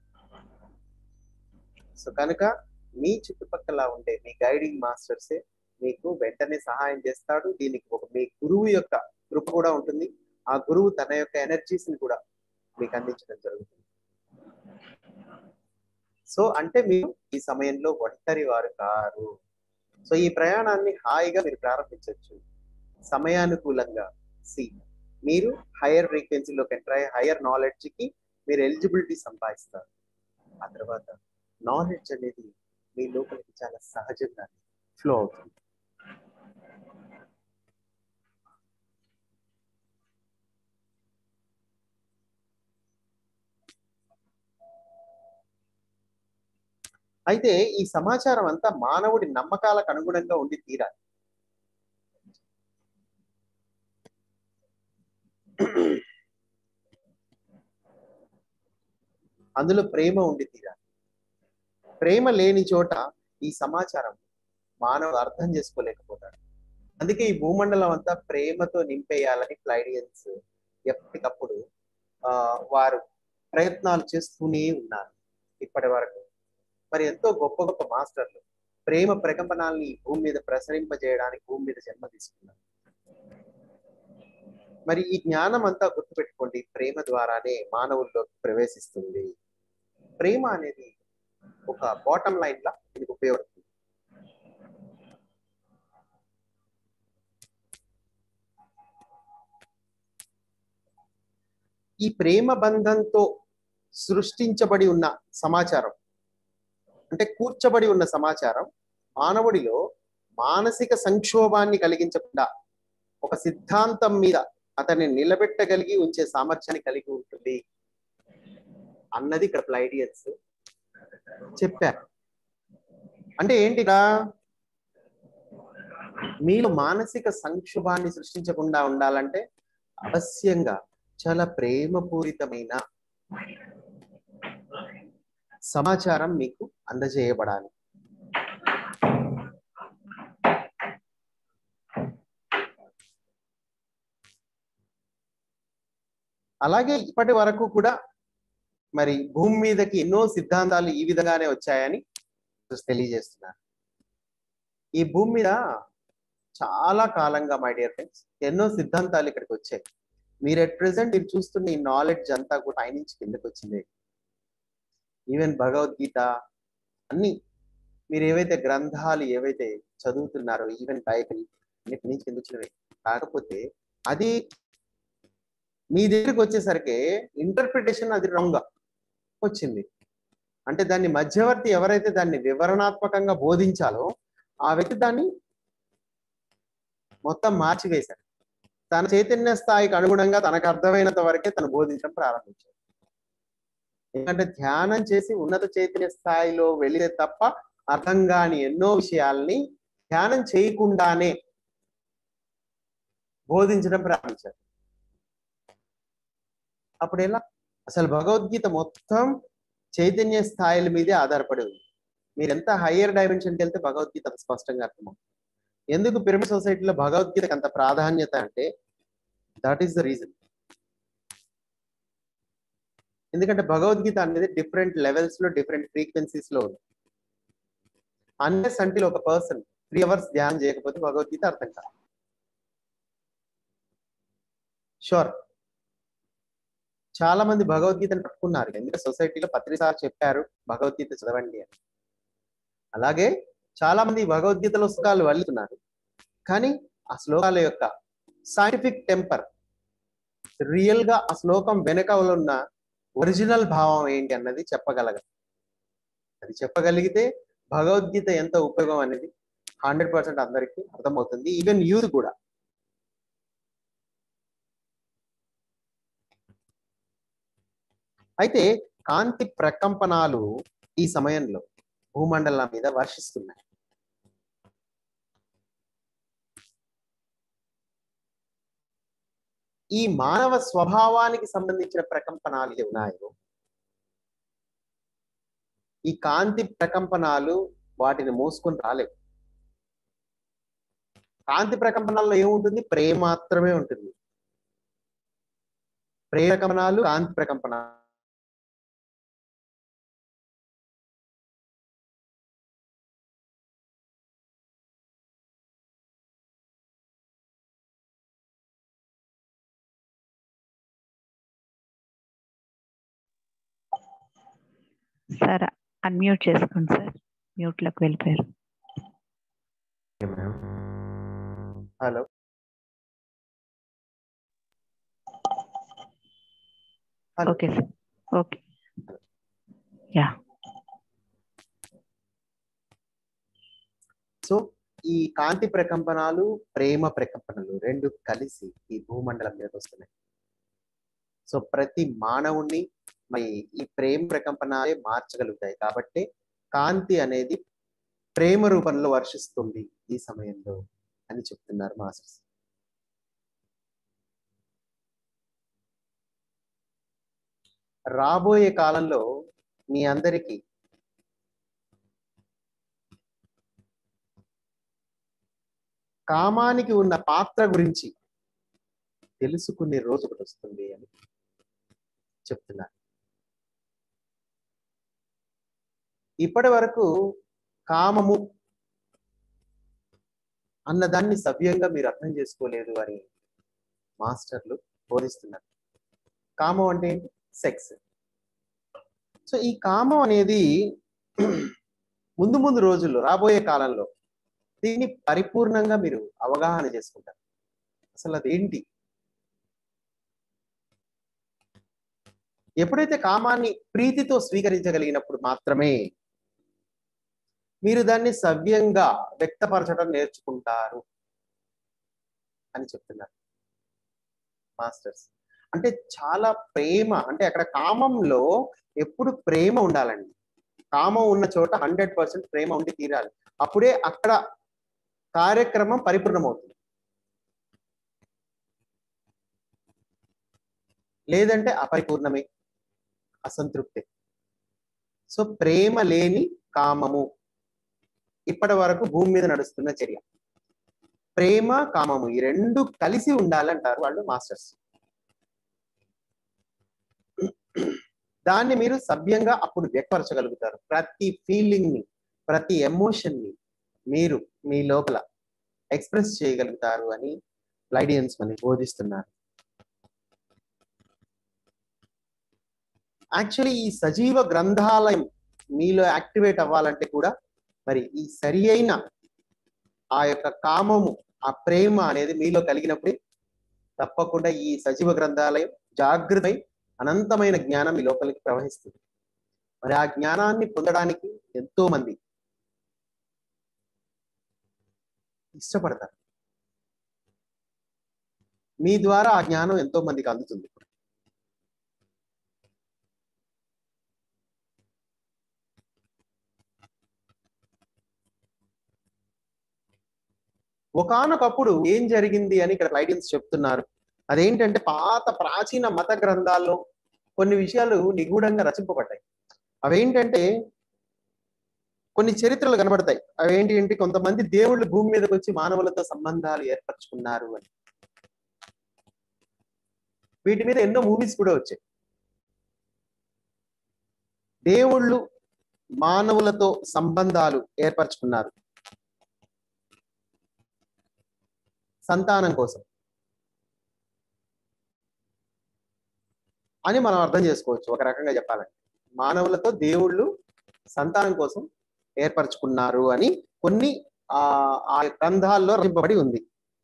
D: సో కనుక మీ చుట్టుపక్కల ఉండే మీ గైడింగ్ మాస్టర్సే మీకు వెంటనే సహాయం చేస్తాడు దీనికి ఒక మీ గురువు యొక్క కృప కూడా ఉంటుంది ఆ గురువు తన యొక్క ఎనర్జీస్ ని కూడా మీకు అందించడం జరుగుతుంది సో అంటే మీరు ఈ సమయంలో ఒంటరి వారు కారు సో ఈ ప్రయాణాన్ని హాయిగా మీరు ప్రారంభించవచ్చు సమయానుకూలంగా సి మీరు హైయర్ ఫ్రీక్వెన్సీలోకి ఎంటర్ అయ్యి హైయర్ నాలెడ్జ్ కి మీరు ఎలిజిబిలిటీ సంపాదిస్తారు ఆ తర్వాత నాలెడ్జ్ అనేది మీ లోపలికి చాలా సహజంగా ఫ్లో అవుతుంది అయితే ఈ సమాచారం అంతా మానవుడి నమ్మకాలకు అనుగుణంగా ఉండి తీరాలి అందులో ప్రేమ ఉండి తీరాలి ప్రేమ లేని చోట ఈ సమాచారం మానవుడు అర్థం చేసుకోలేకపోతాడు అందుకే ఈ భూమండలం అంతా ప్రేమతో నింపేయాలని ఫ్లైడియన్స్ ఎప్పటికప్పుడు ఆ వారు ప్రయత్నాలు చేస్తూనే ఉన్నారు ఇప్పటి వరకు మరి ఎంతో గొప్ప గొప్ప మాస్టర్లు ప్రేమ ప్రకంపనాల్ని ఈ భూమి మీద ప్రసరింపజేయడానికి భూమి మీద జన్మ తీసుకున్నారు మరి ఈ జ్ఞానం అంతా గుర్తుపెట్టుకోండి ప్రేమ ద్వారానే మానవుల్లోకి ప్రవేశిస్తుంది ప్రేమ అనేది ఒక బాటమ్ లైన్ లా దీనికి ఉపయోగపడుతుంది ఈ ప్రేమ బంధంతో సృష్టించబడి ఉన్న సమాచారం అంటే కూర్చబడి ఉన్న సమాచారం మానవుడిలో మానసిక సంక్షోభాన్ని కలిగించకుండా ఒక సిద్ధాంతం మీద అతన్ని నిలబెట్టగలిగి ఉంచే సామర్థ్యాన్ని కలిగి ఉంటుంది అన్నది ఇక్కడ ప్లైడియన్స్ చెప్పారు అంటే ఏంటిరా మీలో మానసిక సంక్షోభాన్ని సృష్టించకుండా ఉండాలంటే అవశ్యంగా చాలా ప్రేమపూరితమైన సమాచారం మీకు అందజేయబడాలి అలాగే ఇప్పటి వరకు కూడా మరి భూమి మీదకి ఎన్నో సిద్ధాంతాలు ఈ విధంగానే వచ్చాయని తెలియజేస్తున్నారు ఈ భూమి మీద చాలా కాలంగా మై డియర్ ఫ్రెండ్స్ ఎన్నో సిద్ధాంతాలు ఇక్కడికి వచ్చాయి మీరు ఎట్ ప్రెసెంట్ మీరు చూస్తున్న ఈ నాలెడ్జ్ అంతా కూడా పైనుంచి కిందకి వచ్చింది ఈవెన్ భగవద్గీత అన్ని మీరు ఏవైతే గ్రంథాలు ఏవైతే చదువుతున్నారో ఈవెన్ బైబిల్ అన్నిటి నుంచి ఎందుకు వచ్చినవి కాకపోతే అది మీ దగ్గరికి వచ్చేసరికి ఇంటర్ప్రిటేషన్ అది రాంగ్ వచ్చింది అంటే దాన్ని మధ్యవర్తి ఎవరైతే దాన్ని వివరణాత్మకంగా బోధించాలో ఆ వ్యక్తి దాన్ని మొత్తం మార్చివేశాడు తన చైతన్య స్థాయికి అనుగుణంగా తనకు అర్థమైనంత వరకే తను బోధించడం ప్రారంభించాడు ఎందుకంటే ధ్యానం చేసి ఉన్నత చైతన్య స్థాయిలో వెళితే తప్ప అర్థం కాని ఎన్నో విషయాల్ని ధ్యానం చేయకుండానే బోధించడం ప్రారంభించారు అప్పుడు ఎలా అసలు భగవద్గీత మొత్తం చైతన్య స్థాయిల మీదే ఆధారపడి ఉంది మీరు ఎంత హయ్యర్ డైమెన్షన్కి వెళ్తే భగవద్గీత అంత స్పష్టంగా అర్థమవుతుంది ఎందుకు పిరమిడ్ సొసైటీలో భగవద్గీతకు అంత ప్రాధాన్యత అంటే దట్ ఈస్ ద రీజన్ ఎందుకంటే భగవద్గీత అనేది డిఫరెంట్ లెవెల్స్ లో డిఫరెంట్ ఫ్రీక్వెన్సీస్ లో ఉంది అన్లెస్ అంటే ఒక పర్సన్ త్రీ అవర్స్ ధ్యానం చేయకపోతే భగవద్గీత అర్థం కాదు షూర్ చాలా మంది భగవద్గీతను పట్టుకున్నారు ఎందుకంటే సొసైటీలో పత్రిసార్ చెప్పారు భగవద్గీత చదవండి అని అలాగే చాలా మంది భగవద్గీతలో శ్లోకాలు వల్లుతున్నారు కానీ ఆ శ్లోకాల యొక్క సైంటిఫిక్ టెంపర్ రియల్ గా ఆ శ్లోకం వెనక ఉన్న ఒరిజినల్ భావం ఏంటి అన్నది చెప్పగలగ అది చెప్పగలిగితే భగవద్గీత ఎంత ఉపయోగం అనేది హండ్రెడ్ పర్సెంట్ అందరికీ అర్థమవుతుంది ఈవెన్ యూత్ కూడా అయితే కాంతి ప్రకంపనాలు ఈ సమయంలో భూమండలం మీద వర్షిస్తున్నాయి ఈ మానవ స్వభావానికి సంబంధించిన ప్రకంపనాలు ఏవి ఉన్నాయో ఈ కాంతి ప్రకంపనాలు వాటిని మోసుకొని రాలేవు కాంతి ప్రకంపనాల్లో ఏముంటుంది ప్రేమ మాత్రమే ఉంటుంది ప్రేరకమనాలు కాంతి ప్రకంపనాలు
A: సార్ అన్మ్యూట్ చేసుకోండి సార్ మ్యూట్లోకి వెళ్ళిపోయారు
D: hello hello
A: okay sir okay yeah
D: so ఈ కాంతి ప్రకంపనాలు ప్రేమ ప్రకంపనలు రెండు కలిసి ఈ భూమండలం మీద వస్తున్నాయి సో ప్రతి మానవుణ్ణి మరి ఈ ప్రేమ ప్రకంపనాలే మార్చగలుగుతాయి కాబట్టి కాంతి అనేది ప్రేమ రూపంలో వర్షిస్తుంది ఈ సమయంలో అని చెప్తున్నారు మాస్టర్స్ రాబోయే కాలంలో మీ అందరికీ కామానికి ఉన్న పాత్ర గురించి తెలుసుకునే రోజు ఒకటి వస్తుంది అని చెప్తున్నారు ఇప్పటి వరకు కామము అన్నదాన్ని సవ్యంగా మీరు అర్థం చేసుకోలేదు అని మాస్టర్లు బోధిస్తున్నారు కామం అంటే ఏంటి సెక్స్ సో ఈ కామం అనేది ముందు ముందు రోజుల్లో రాబోయే కాలంలో దీన్ని పరిపూర్ణంగా మీరు అవగాహన చేసుకుంటారు అసలు అదేంటి ఎప్పుడైతే కామాన్ని ప్రీతితో స్వీకరించగలిగినప్పుడు మాత్రమే మీరు దాన్ని సవ్యంగా వ్యక్తపరచడం నేర్చుకుంటారు అని చెప్తున్నారు మాస్టర్స్ అంటే చాలా ప్రేమ అంటే అక్కడ కామంలో ఎప్పుడు ప్రేమ ఉండాలండి కామం ఉన్న చోట హండ్రెడ్ పర్సెంట్ ప్రేమ ఉండి తీరాలి అప్పుడే అక్కడ కార్యక్రమం పరిపూర్ణమవుతుంది లేదంటే అపరిపూర్ణమే అసంతృప్తి సో ప్రేమ లేని కామము ఇప్పటి వరకు భూమి మీద నడుస్తున్న చర్య ప్రేమ కామము ఈ రెండు కలిసి ఉండాలంటారు వాళ్ళు మాస్టర్స్ దాన్ని మీరు సభ్యంగా అప్పుడు వ్యక్తపరచగలుగుతారు ప్రతి ఫీలింగ్ ని ప్రతి ఎమోషన్ ని మీరు మీ లోపల ఎక్స్ప్రెస్ చేయగలుగుతారు అని లైడియన్స్ మనకి బోధిస్తున్నారు యాక్చువల్లీ ఈ సజీవ గ్రంథాలయం మీలో యాక్టివేట్ అవ్వాలంటే కూడా మరి ఈ సరి అయిన ఆ యొక్క కామము ఆ ప్రేమ అనేది మీలో కలిగినప్పుడే తప్పకుండా ఈ సజీవ గ్రంథాలయం జాగృత అనంతమైన జ్ఞానం మీ లోపలికి ప్రవహిస్తుంది మరి ఆ జ్ఞానాన్ని పొందడానికి ఎంతో మంది ఇష్టపడతారు మీ ద్వారా ఆ జ్ఞానం ఎంతో మందికి అందుతుంది ఒకానొకప్పుడు ఏం జరిగింది అని ఇక్కడ రైటింగ్స్ చెప్తున్నారు అదేంటంటే పాత ప్రాచీన మత గ్రంథాల్లో కొన్ని విషయాలు నిగూఢంగా రచింపబడ్డాయి అవేంటంటే కొన్ని చరిత్రలు కనబడతాయి అవేంటి అంటే కొంతమంది దేవుళ్ళు భూమి మీదకి వచ్చి మానవులతో సంబంధాలు ఏర్పరచుకున్నారు అని వీటి మీద ఎన్నో మూవీస్ కూడా వచ్చాయి దేవుళ్ళు మానవులతో సంబంధాలు ఏర్పరచుకున్నారు సంతానం కోసం అని మనం అర్థం చేసుకోవచ్చు ఒక రకంగా చెప్పాలంటే మానవులతో దేవుళ్ళు సంతానం కోసం ఏర్పరచుకున్నారు అని కొన్ని ఆ ఆ గ్రంథాల్లో రచింపబడి ఉంది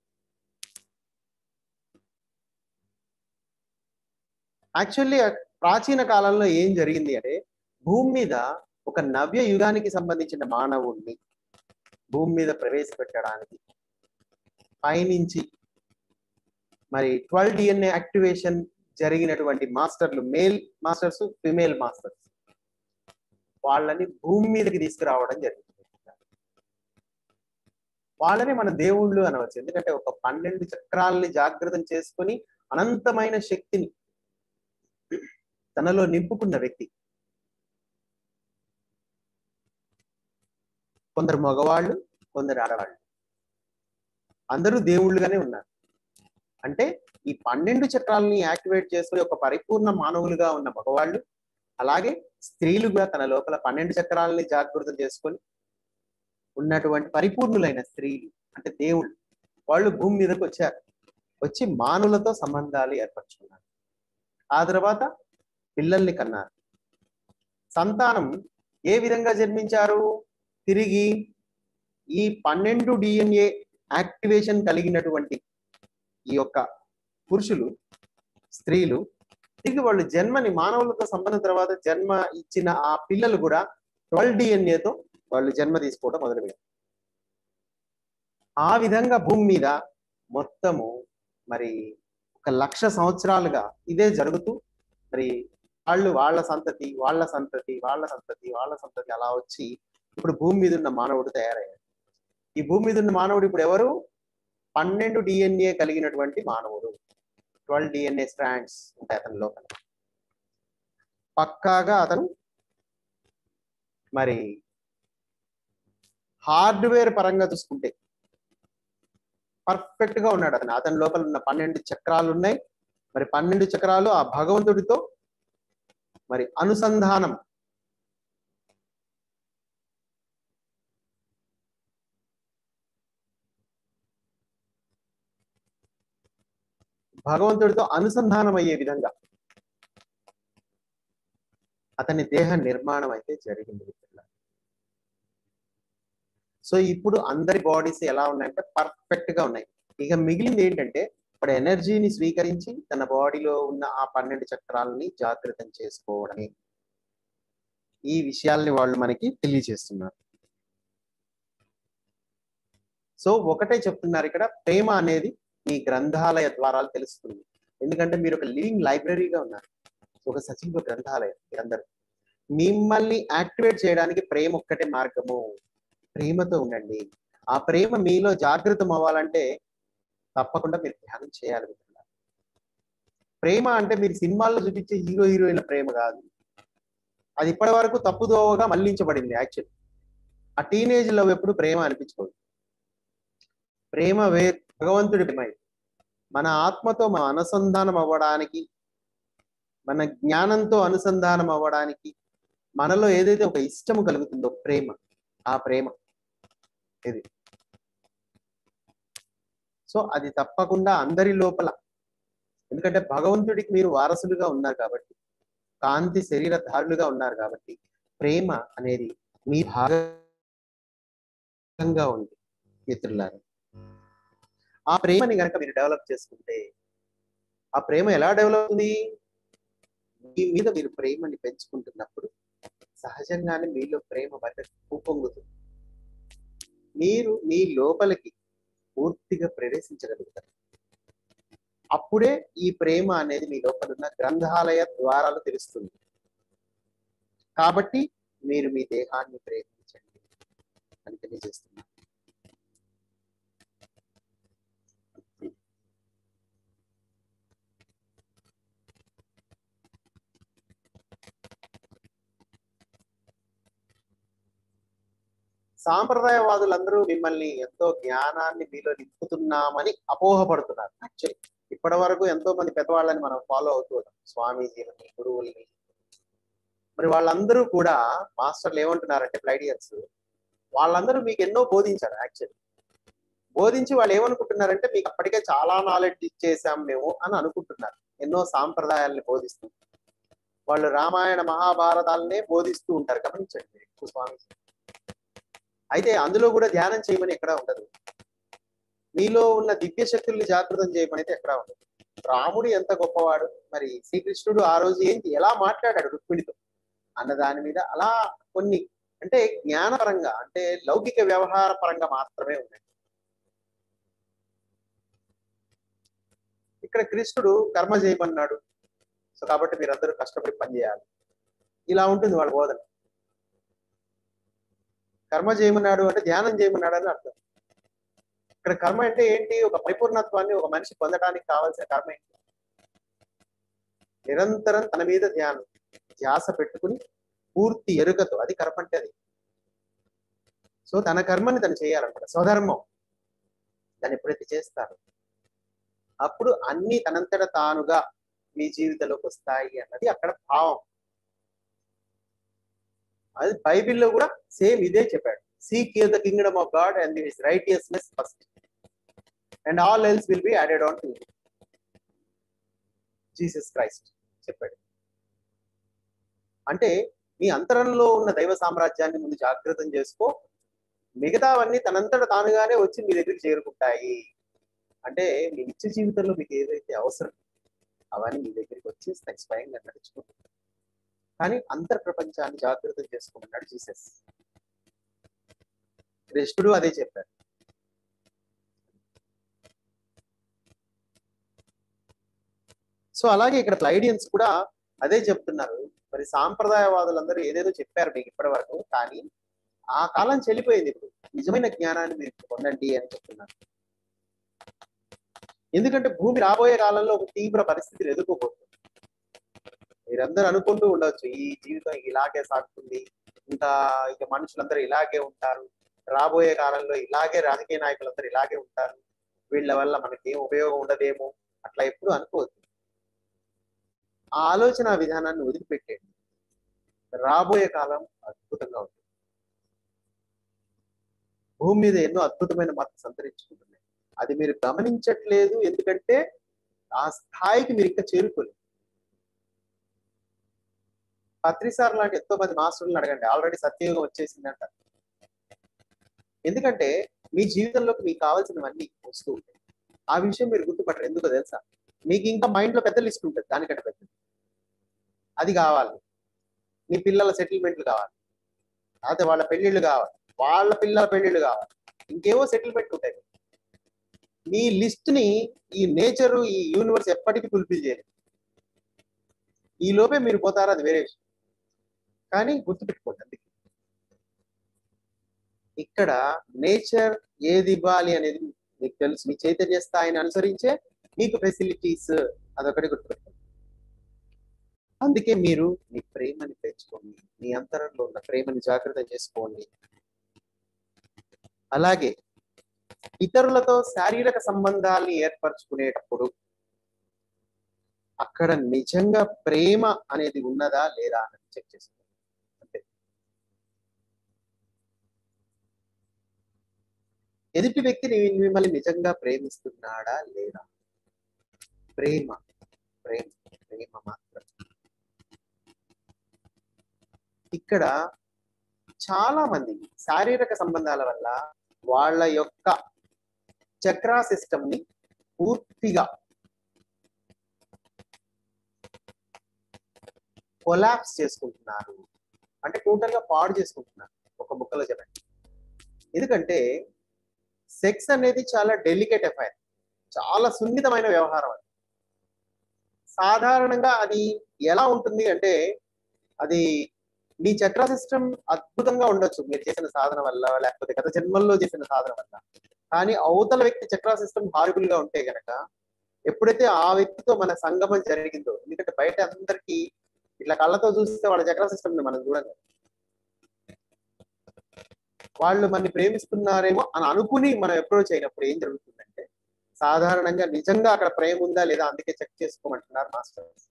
D: యాక్చువల్లీ ప్రాచీన కాలంలో ఏం జరిగింది అంటే భూమి మీద ఒక నవ్య యుగానికి సంబంధించిన మానవుణ్ణి భూమి మీద ప్రవేశపెట్టడానికి పైనుంచి మరి ట్వెల్వ్ డిఎన్ఏ యాక్టివేషన్ జరిగినటువంటి మాస్టర్లు మేల్ మాస్టర్స్ ఫిమేల్ మాస్టర్స్ వాళ్ళని భూమి మీదకి తీసుకురావడం జరిగింది వాళ్ళని మన దేవుళ్ళు అనవచ్చు ఎందుకంటే ఒక పన్నెండు చక్రాలని జాగ్రత్తం చేసుకొని అనంతమైన శక్తిని తనలో నింపుకున్న వ్యక్తి కొందరు మగవాళ్ళు కొందరు ఆడవాళ్ళు అందరూ దేవుళ్ళుగానే ఉన్నారు అంటే ఈ పన్నెండు చక్రాలని యాక్టివేట్ చేసుకుని ఒక పరిపూర్ణ మానవులుగా ఉన్న మగవాళ్ళు అలాగే స్త్రీలుగా తన లోపల పన్నెండు చక్రాలని జాగృతం చేసుకొని ఉన్నటువంటి పరిపూర్ణులైన స్త్రీలు అంటే దేవుళ్ళు వాళ్ళు భూమి మీదకి వచ్చారు వచ్చి మానవులతో సంబంధాలు ఏర్పరచుకున్నారు ఆ తర్వాత పిల్లల్ని కన్నారు సంతానం ఏ విధంగా జన్మించారు తిరిగి ఈ పన్నెండు డిఎన్ఏ యాక్టివేషన్ కలిగినటువంటి ఈ యొక్క పురుషులు స్త్రీలు తిరిగి వాళ్ళు జన్మని మానవులతో సంబంధం తర్వాత జన్మ ఇచ్చిన ఆ పిల్లలు కూడా ట్వెల్వ్ డిఎన్ఏతో వాళ్ళు జన్మ తీసుకోవడం మొదలుపెట్టారు ఆ విధంగా భూమి మీద మొత్తము మరి ఒక లక్ష సంవత్సరాలుగా ఇదే జరుగుతూ మరి వాళ్ళు వాళ్ళ సంతతి వాళ్ళ సంతతి వాళ్ళ సంతతి వాళ్ళ సంతతి అలా వచ్చి ఇప్పుడు భూమి మీద ఉన్న మానవుడు తయారయ్యాడు ఈ భూమి మీద ఉన్న మానవుడు ఇప్పుడు ఎవరు పన్నెండు డిఎన్ఏ కలిగినటువంటి మానవుడు ట్వెల్వ్ డిఎన్ఏ స్ట్రాండ్స్ ఉంటాయి అతని లోపల పక్కాగా అతను మరి హార్డ్వేర్ పరంగా చూసుకుంటే పర్ఫెక్ట్ గా ఉన్నాడు అతను అతని లోపల ఉన్న పన్నెండు చక్రాలు ఉన్నాయి మరి పన్నెండు చక్రాలు ఆ భగవంతుడితో మరి అనుసంధానం భగవంతుడితో అనుసంధానం అయ్యే విధంగా అతని దేహ నిర్మాణం అయితే జరిగింది మిత్రులారా. సో ఇప్పుడు అందరి బాడీస్ ఎలా ఉన్నాయంటే పర్ఫెక్ట్ గా ఉన్నాయి ఇక మిగిలింది ఏంటంటే ఇప్పుడు ఎనర్జీని స్వీకరించి తన బాడీలో ఉన్న ఆ పన్నెండు చక్రాలని జాగృతం చేసుకోవడమే ఈ విషయాల్ని వాళ్ళు మనకి తెలియజేస్తున్నారు సో ఒకటే చెప్తున్నారు ఇక్కడ ప్రేమ అనేది మీ గ్రంథాలయ ద్వారా తెలుస్తుంది ఎందుకంటే మీరు ఒక లివింగ్ లైబ్రరీగా ఉన్నారు ఒక సజీవ గ్రంథాలయం మీరందరూ మిమ్మల్ని యాక్టివేట్ చేయడానికి ప్రేమ ఒక్కటే మార్గము ప్రేమతో ఉండండి ఆ ప్రేమ మీలో జాగృతం అవ్వాలంటే తప్పకుండా మీరు ధ్యానం చేయాలి మిత్రులారా. ప్రేమ అంటే మీరు సినిమాల్లో చూపించే హీరో హీరోయిన్ల ప్రేమ కాదు అది ఇప్పటి వరకు తప్పుదోవగా మళ్లించబడింది యాక్చువల్ ఆ టీనేజ్ లవ్ ఎప్పుడు ప్రేమ అనిపించుకోదు ప్రేమ వే భగవంతుడి ప్రేమ ఇది. మన ఆత్మతో మనం అనుసంధానం అవ్వడానికి మన జ్ఞానంతో అనుసంధానం అవ్వడానికి మనలో ఏదైతే ఒక ఇష్టము కలుగుతుందో ప్రేమ ఆ ప్రేమ ఇది సో అది తప్పకుండా అందరి లోపల ఎందుకంటే భగవంతుడికి మీరు వారసులుగా ఉన్నారు కాబట్టి కాంతి శరీరధారులుగా ఉన్నారు కాబట్టి ప్రేమ అనేది మీ భాగంగా ఉంది మిత్రులారా ఆ ప్రేమని కనుక మీరు డెవలప్ చేసుకుంటే ఆ ప్రేమ ఎలా డెవలప్ అవుతుంది మీ మీద మీరు ప్రేమని పెంచుకుంటున్నప్పుడు సహజంగానే మీలో ప్రేమ బట్ట ఉపొంగుతుంది మీరు మీ లోపలికి పూర్తిగా ప్రవేశించగలుగుతారు అప్పుడే ఈ ప్రేమ అనేది మీ లోపల ఉన్న గ్రంథాలయ ద్వారాలు తెలుస్తుంది కాబట్టి మీరు మీ దేహాన్ని ప్రేమించండి అని తెలియజేస్తున్నారు సాంప్రదాయవాదులందరూ మిమ్మల్ని ఎంతో జ్ఞానాన్ని మీలో నింపుతున్నామని అపోహపడుతున్నారు యాక్చువల్లీ ఇప్పటి వరకు ఎంతో మంది పెద్దవాళ్ళని మనం ఫాలో అవుతూ ఉంటాం స్వామీజీలని గురువుల్ని మరి వాళ్ళందరూ కూడా మాస్టర్లు ఏమంటున్నారంటే ప్లైడియర్స్ వాళ్ళందరూ మీకు ఎన్నో బోధించారు యాక్చువల్లీ బోధించి వాళ్ళు ఏమనుకుంటున్నారంటే మీకు అప్పటికే చాలా నాలెడ్జ్ ఇచ్చేసాం మేము అని అనుకుంటున్నారు ఎన్నో సాంప్రదాయాల్ని బోధిస్తూ వాళ్ళు రామాయణ మహాభారతాలనే బోధిస్తూ ఉంటారు గమనించండి ఎక్కువ స్వామీజీ అయితే అందులో కూడా ధ్యానం చేయమని ఎక్కడా ఉండదు మీలో ఉన్న దివ్య శక్తుల్ని జాగృతం చేయమని అయితే ఎక్కడా ఉండదు రాముడు ఎంత గొప్పవాడు మరి శ్రీకృష్ణుడు ఆ రోజు ఏంటి ఎలా మాట్లాడాడు రుక్మిణితో అన్న దాని మీద అలా కొన్ని అంటే జ్ఞానపరంగా అంటే లౌకిక వ్యవహార పరంగా మాత్రమే ఉన్నాయి ఇక్కడ కృష్ణుడు కర్మ చేయమన్నాడు సో కాబట్టి మీరందరూ కష్టపడి పని చేయాలి ఇలా ఉంటుంది వాళ్ళ బోధన కర్మ చేయమన్నాడు అంటే ధ్యానం చేయమన్నాడు అని అర్థం ఇక్కడ కర్మ అంటే ఏంటి ఒక పరిపూర్ణత్వాన్ని ఒక మనిషి పొందడానికి కావాల్సిన కర్మ ఏంటి నిరంతరం తన మీద ధ్యానం ధ్యాస పెట్టుకుని పూర్తి ఎరుకతో అది కర్మ అంటే అది సో తన కర్మని తను చేయాలన్నమాట స్వధర్మం దాన్ని ఎప్పుడైతే చేస్తారు అప్పుడు అన్ని తనంతట తానుగా మీ జీవితంలోకి వస్తాయి అన్నది అక్కడ భావం అది బైబిల్లో కూడా సేమ్ ఇదే చెప్పాడు seek the kingdom of God and his righteousness first and all else will be added on to Jesus Christ చెప్పాడు అంటే మీ అంతరంలో ఉన్న దైవ సామ్రాజ్యాన్ని ముందు జాగృతం చేసుకో మిగతావన్నీ తనంతట తానుగానే వచ్చి మీ దగ్గరికి చేరుకుంటాయి అంటే మీ నిత్య జీవితంలో మీకు ఏదైతే అవసరం అవన్నీ మీ దగ్గరికి వచ్చి స్వయంగా నడుచుకుంటుంది కానీ అంతర్ ప్రపంచాన్ని జాగృతం చేసుకోమన్నాడు జీసస్ కృష్ణుడు అదే చెప్పారు సో అలాగే ఇక్కడ ప్లైడియన్స్ కూడా అదే చెప్తున్నారు మరి సాంప్రదాయవాదులందరూ ఏదేదో చెప్పారు మీకు ఇప్పటి వరకు కానీ ఆ కాలం చెల్లిపోయింది ఇప్పుడు నిజమైన జ్ఞానాన్ని మీరు పొందండి అని చెప్తున్నారు ఎందుకంటే భూమి రాబోయే కాలంలో ఒక తీవ్ర పరిస్థితిని ఎదుర్కోబోతుంది మీరందరూ అనుకుంటూ ఉండొచ్చు ఈ జీవితం ఇలాగే సాగుతుంది ఇంకా ఇక మనుషులందరూ ఇలాగే ఉంటారు రాబోయే కాలంలో ఇలాగే రాజకీయ నాయకులందరూ ఇలాగే ఉంటారు వీళ్ళ వల్ల మనకి ఏం ఉపయోగం ఉండదేమో అట్లా ఎప్పుడు అనుకోవద్దు ఆ ఆలోచన విధానాన్ని వదిలిపెట్టేయండి రాబోయే కాలం అద్భుతంగా ఉంటుంది భూమి మీద ఎన్నో అద్భుతమైన మార్పు సంతరించుకుంటున్నాయి అది మీరు గమనించట్లేదు ఎందుకంటే ఆ స్థాయికి మీరు ఇంకా చేరుకోలేదు పత్రిసార్ లాంటి ఎంతో మంది మాస్టర్లను అడగండి ఆల్రెడీ సత్యయుగం వచ్చేసిందంట ఎందుకంటే మీ జీవితంలోకి మీకు కావాల్సినవన్నీ వస్తూ ఉంటాయి ఆ విషయం మీరు గుర్తుపట్టరు ఎందుకో తెలుసా మీకు ఇంకా మైండ్ లో పెద్ద లిస్ట్ ఉంటుంది దానికంటే పెద్ద అది కావాలి మీ పిల్లల సెటిల్మెంట్లు కావాలి అయితే వాళ్ళ పెళ్లిళ్ళు కావాలి వాళ్ళ పిల్లల పెళ్లిళ్ళు కావాలి ఇంకేవో సెటిల్మెంట్ ఉంటాయి మీ లిస్ట్ ని ఈ నేచర్ ఈ యూనివర్స్ ఎప్పటికీ ఫుల్ఫిల్ చేయలేదు ఈ లోపే మీరు పోతారు అది వేరే విషయం కానీ గుర్తుపెట్టుకోండి అందుకే ఇక్కడ నేచర్ ఏది ఇవ్వాలి అనేది మీకు తెలుసు మీ చైతన్య స్థాయిని అనుసరించే మీకు ఫెసిలిటీస్ అదొకటి గుర్తుపెట్టుకోండి అందుకే మీరు మీ ప్రేమని పెంచుకోండి మీ అంతరంలో ఉన్న ప్రేమని జాగ్రత్త చేసుకోండి అలాగే ఇతరులతో శారీరక సంబంధాల్ని ఏర్పరచుకునేటప్పుడు అక్కడ నిజంగా ప్రేమ అనేది ఉన్నదా లేదా అని చెక్ చేసుకోండి అంతే ఎదుటి వ్యక్తిని మిమ్మల్ని నిజంగా ప్రేమిస్తున్నాడా లేదా ప్రేమ ప్రేమ ప్రేమ మాత్రం ఇక్కడ చాలా మంది శారీరక సంబంధాల వల్ల వాళ్ళ యొక్క చక్రా సిస్టమ్ ని పూర్తిగా కొలాప్స్ చేసుకుంటున్నారు అంటే టోటల్ గా పాడు చేసుకుంటున్నారు ఒక ముక్కలో చెప్పండి ఎందుకంటే సెక్స్ అనేది చాలా డెలికేట్ అఫైర్ చాలా సున్నితమైన వ్యవహారం అది సాధారణంగా అది ఎలా ఉంటుంది అంటే అది మీ చక్ర సిస్టమ్ అద్భుతంగా ఉండొచ్చు మీరు చేసిన సాధన వల్ల లేకపోతే గత జన్మల్లో చేసిన సాధన వల్ల కానీ అవతల వ్యక్తి చక్ర సిస్టమ్ హారిబుల్ గా ఉంటే గనక ఎప్పుడైతే ఆ వ్యక్తితో మన సంగమం జరిగిందో ఎందుకంటే బయట అందరికీ ఇట్లా కళ్ళతో చూస్తే వాళ్ళ చక్ర సిస్టమ్ ని మనం చూడగలం వాళ్ళు మనని ప్రేమిస్తున్నారేమో అని అనుకుని మనం అప్రోచ్ అయినప్పుడు ఏం జరుగుతుందంటే సాధారణంగా నిజంగా అక్కడ ప్రేమ ఉందా లేదా అందుకే చెక్ చేసుకోమంటున్నారు మాస్టర్స్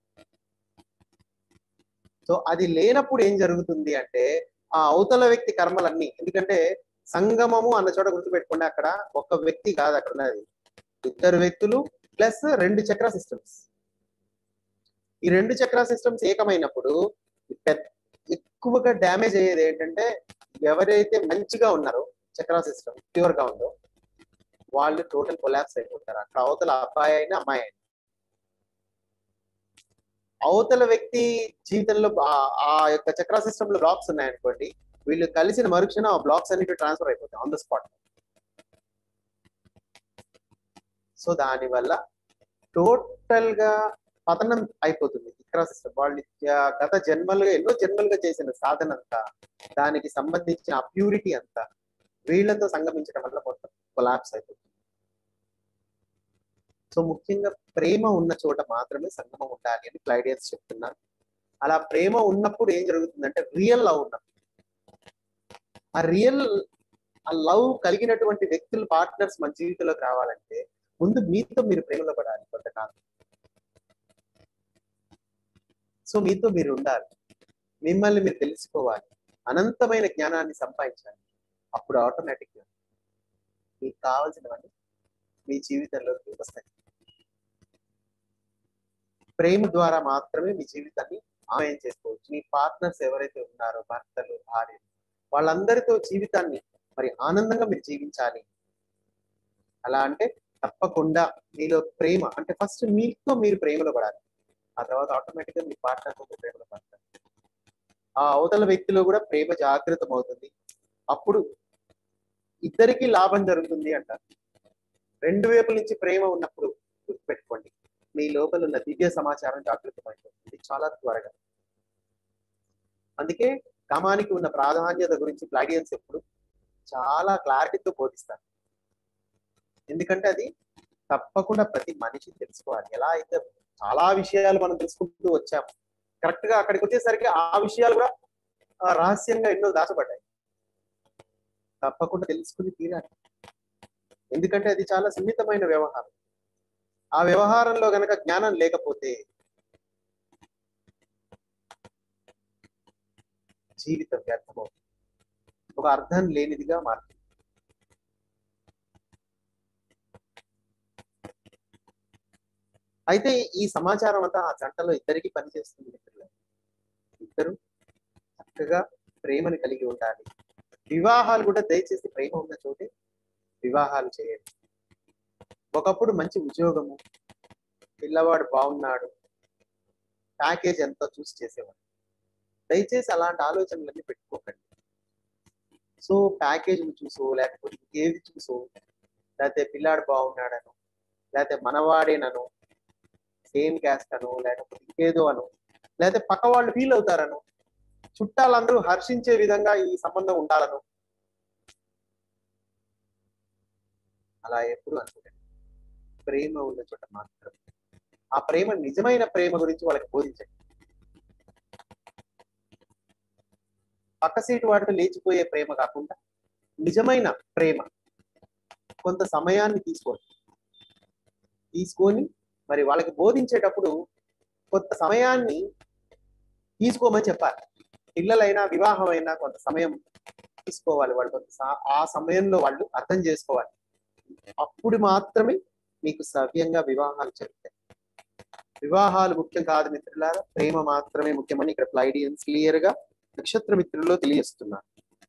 D: సో అది లేనప్పుడు ఏం జరుగుతుంది అంటే ఆ అవతల వ్యక్తి కర్మలన్నీ ఎందుకంటే సంగమము అన్న చోట గుర్తుపెట్టుకోండి అక్కడ ఒక వ్యక్తి కాదు అక్కడ ఉన్నది ఇద్దరు వ్యక్తులు ప్లస్ రెండు చక్ర సిస్టమ్స్ ఈ రెండు చక్ర సిస్టమ్స్ ఏకమైనప్పుడు పెద్ద ఎక్కువగా డ్యామేజ్ అయ్యేది ఏంటంటే ఎవరైతే మంచిగా ఉన్నారో చక్ర సిస్టమ్ ప్యూర్ గా ఉందో వాళ్ళు టోటల్ కొలాప్స్ అయిపోతారు అక్కడ అవతల అబ్బాయి అయినా అమ్మాయి అయినా అవతల వ్యక్తి జీవితంలో ఆ- ఆ యొక్క చక్ర సిస్టమ్ లో బ్లాక్స్ ఉన్నాయనుకోండి వీళ్ళు కలిసిన మరుక్షణం ఆ బ్లాక్స్ అన్నిటి ట్రాన్స్ఫర్ అయిపోతాయి ఆన్ ద స్పాట్ సో దాని వల్ల టోటల్ గా పతనం అయిపోతుంది చక్ర సిస్టమ్ వాళ్ళు ఆ గత జన్మలుగా ఎన్నో జన్మలుగా చేసిన సాధన అంతా దానికి సంబంధించిన ఆ ప్యూరిటీ అంతా వీళ్ళతో సంగమించడం వల్ల మొత్తం కొలాప్స్ అయిపోతుంది సో ముఖ్యంగా ప్రేమ ఉన్న చోట మాత్రమే సంగమం ఉండాలి అని క్లైడియన్స్ చెప్తున్నారు అలా ప్రేమ ఉన్నప్పుడు ఏం జరుగుతుందంటే రియల్ లవ్ ఉన్నప్పుడు ఆ రియల్ ఆ లవ్ కలిగినటువంటి వ్యక్తులు పార్ట్నర్స్ మన జీవితంలోకి రావాలంటే ముందు మీతో మీరు ప్రేమలో పడాలి కొంతకాలం సో మీతో మీరు ఉండాలి మిమ్మల్ని మీరు తెలుసుకోవాలి అనంతమైన జ్ఞానాన్ని సంపాదించాలి అప్పుడు ఆటోమేటిక్ గా మీకు కావాల్సినవన్నీ మీ జీవితంలోకి వస్తాయి ప్రేమ ద్వారా మాత్రమే మీ జీవితాన్ని ఆమెం చేసుకోవచ్చు మీ పార్ట్నర్స్ ఎవరైతే ఉన్నారో భర్తలు భార్యలు వాళ్ళందరితో జీవితాన్ని మరి ఆనందంగా మీరు జీవించాలి అలా అంటే తప్పకుండా మీలో ప్రేమ అంటే ఫస్ట్ మీతో మీరు ప్రేమలో పడాలి ఆ తర్వాత ఆటోమేటిక్ గా మీ పార్ట్నర్తో మీరు ప్రేమలో పడతారు ఆ అవతల వ్యక్తిలో కూడా ప్రేమ జాగృతం అవుతుంది అప్పుడు ఇద్దరికి లాభం జరుగుతుంది అంటారు రెండు వైపుల నుంచి ప్రేమ ఉన్నప్పుడు గుర్తుపెట్టుకోండి మీ లోపల ఉన్న దివ్య సమాచారం జాగృతమైపోతుంది చాలా త్వరగా అందుకే కామానికి ఉన్న ప్రాధాన్యత గురించి ప్లాడియన్స్ ఎప్పుడు చాలా క్లారిటీతో బోధిస్తారు ఎందుకంటే అది తప్పకుండా ప్రతి మనిషి తెలుసుకోవాలి ఎలా అయితే చాలా విషయాలు మనం తెలుసుకుంటూ వచ్చాము కరెక్ట్ గా అక్కడికి వచ్చేసరికి ఆ విషయాలు కూడా ఆ, రహస్యంగా ఎన్నో దాచబడ్డాయి తప్పకుండా తెలుసుకుని తీరాలి ఎందుకంటే అది చాలా సున్నితమైన వ్యవహారం ఆ వ్యవహారంలో గనక జ్ఞానం లేకపోతే జీవితం వ్యర్థమవుతుంది ఒక అర్థం లేనిదిగా మారుతుంది అయితే ఈ సమాచారం అంతా ఆ జంటలో ఇద్దరికి పనిచేస్తుంది మిత్రులారా. ఇద్దరు చక్కగా ప్రేమని కలిగి ఉండాలి వివాహాలు కూడా దయచేసి ప్రేమ ఉన్న చోటే వివాహాలు చేయండి ఒకప్పుడు మంచి ఉద్యోగము పిల్లవాడు బాగున్నాడు ప్యాకేజ్ ఎంతో చూసి చేసేవాడు దయచేసి అలాంటి ఆలోచనలన్నీ పెట్టుకోకండి సో ప్యాకేజ్ చూసో లేకపోతే ఏది చూసో లేకపోతే పిల్లాడు బాగున్నాడను లేకపోతే మనవాడేనను సేమ్ క్యాస్ట్ అను లేకపోతే ఇంకేదో అను లేకపోతే పక్క వాళ్ళు ఫీల్ అవుతారను చుట్టాలందరూ హర్షించే విధంగా ఈ సంబంధం ఉండాలను అలా ఎప్పుడు అనుకోండి ప్రేమ ఉన్న చోట మాత్రం ఆ ప్రేమ నిజమైన ప్రేమ గురించి వాళ్ళకి బోధించండి పక్క సీటు వాటితో లేచిపోయే ప్రేమ కాకుండా నిజమైన ప్రేమ కొంత సమయాన్ని తీసుకోండి తీసుకొని మరి వాళ్ళకి బోధించేటప్పుడు కొంత సమయాన్ని తీసుకోమని చెప్పాలి పిల్లలైనా వివాహమైనా కొంత సమయం తీసుకోవాలి వాళ్ళు కొంత సా- ఆ సమయంలో వాళ్ళు అర్థం చేసుకోవాలి అప్పుడు మాత్రమే మీకు సవ్యంగా వివాహాలు జరుగుతాయి వివాహాలు ముఖ్యం కాదు మిత్రులారా ప్రేమ మాత్రమే ముఖ్యమని ఇక్కడ ప్లైడియన్స్ క్లియర్ గా నక్షత్ర మిత్రుల్లో తెలియజేస్తున్నారు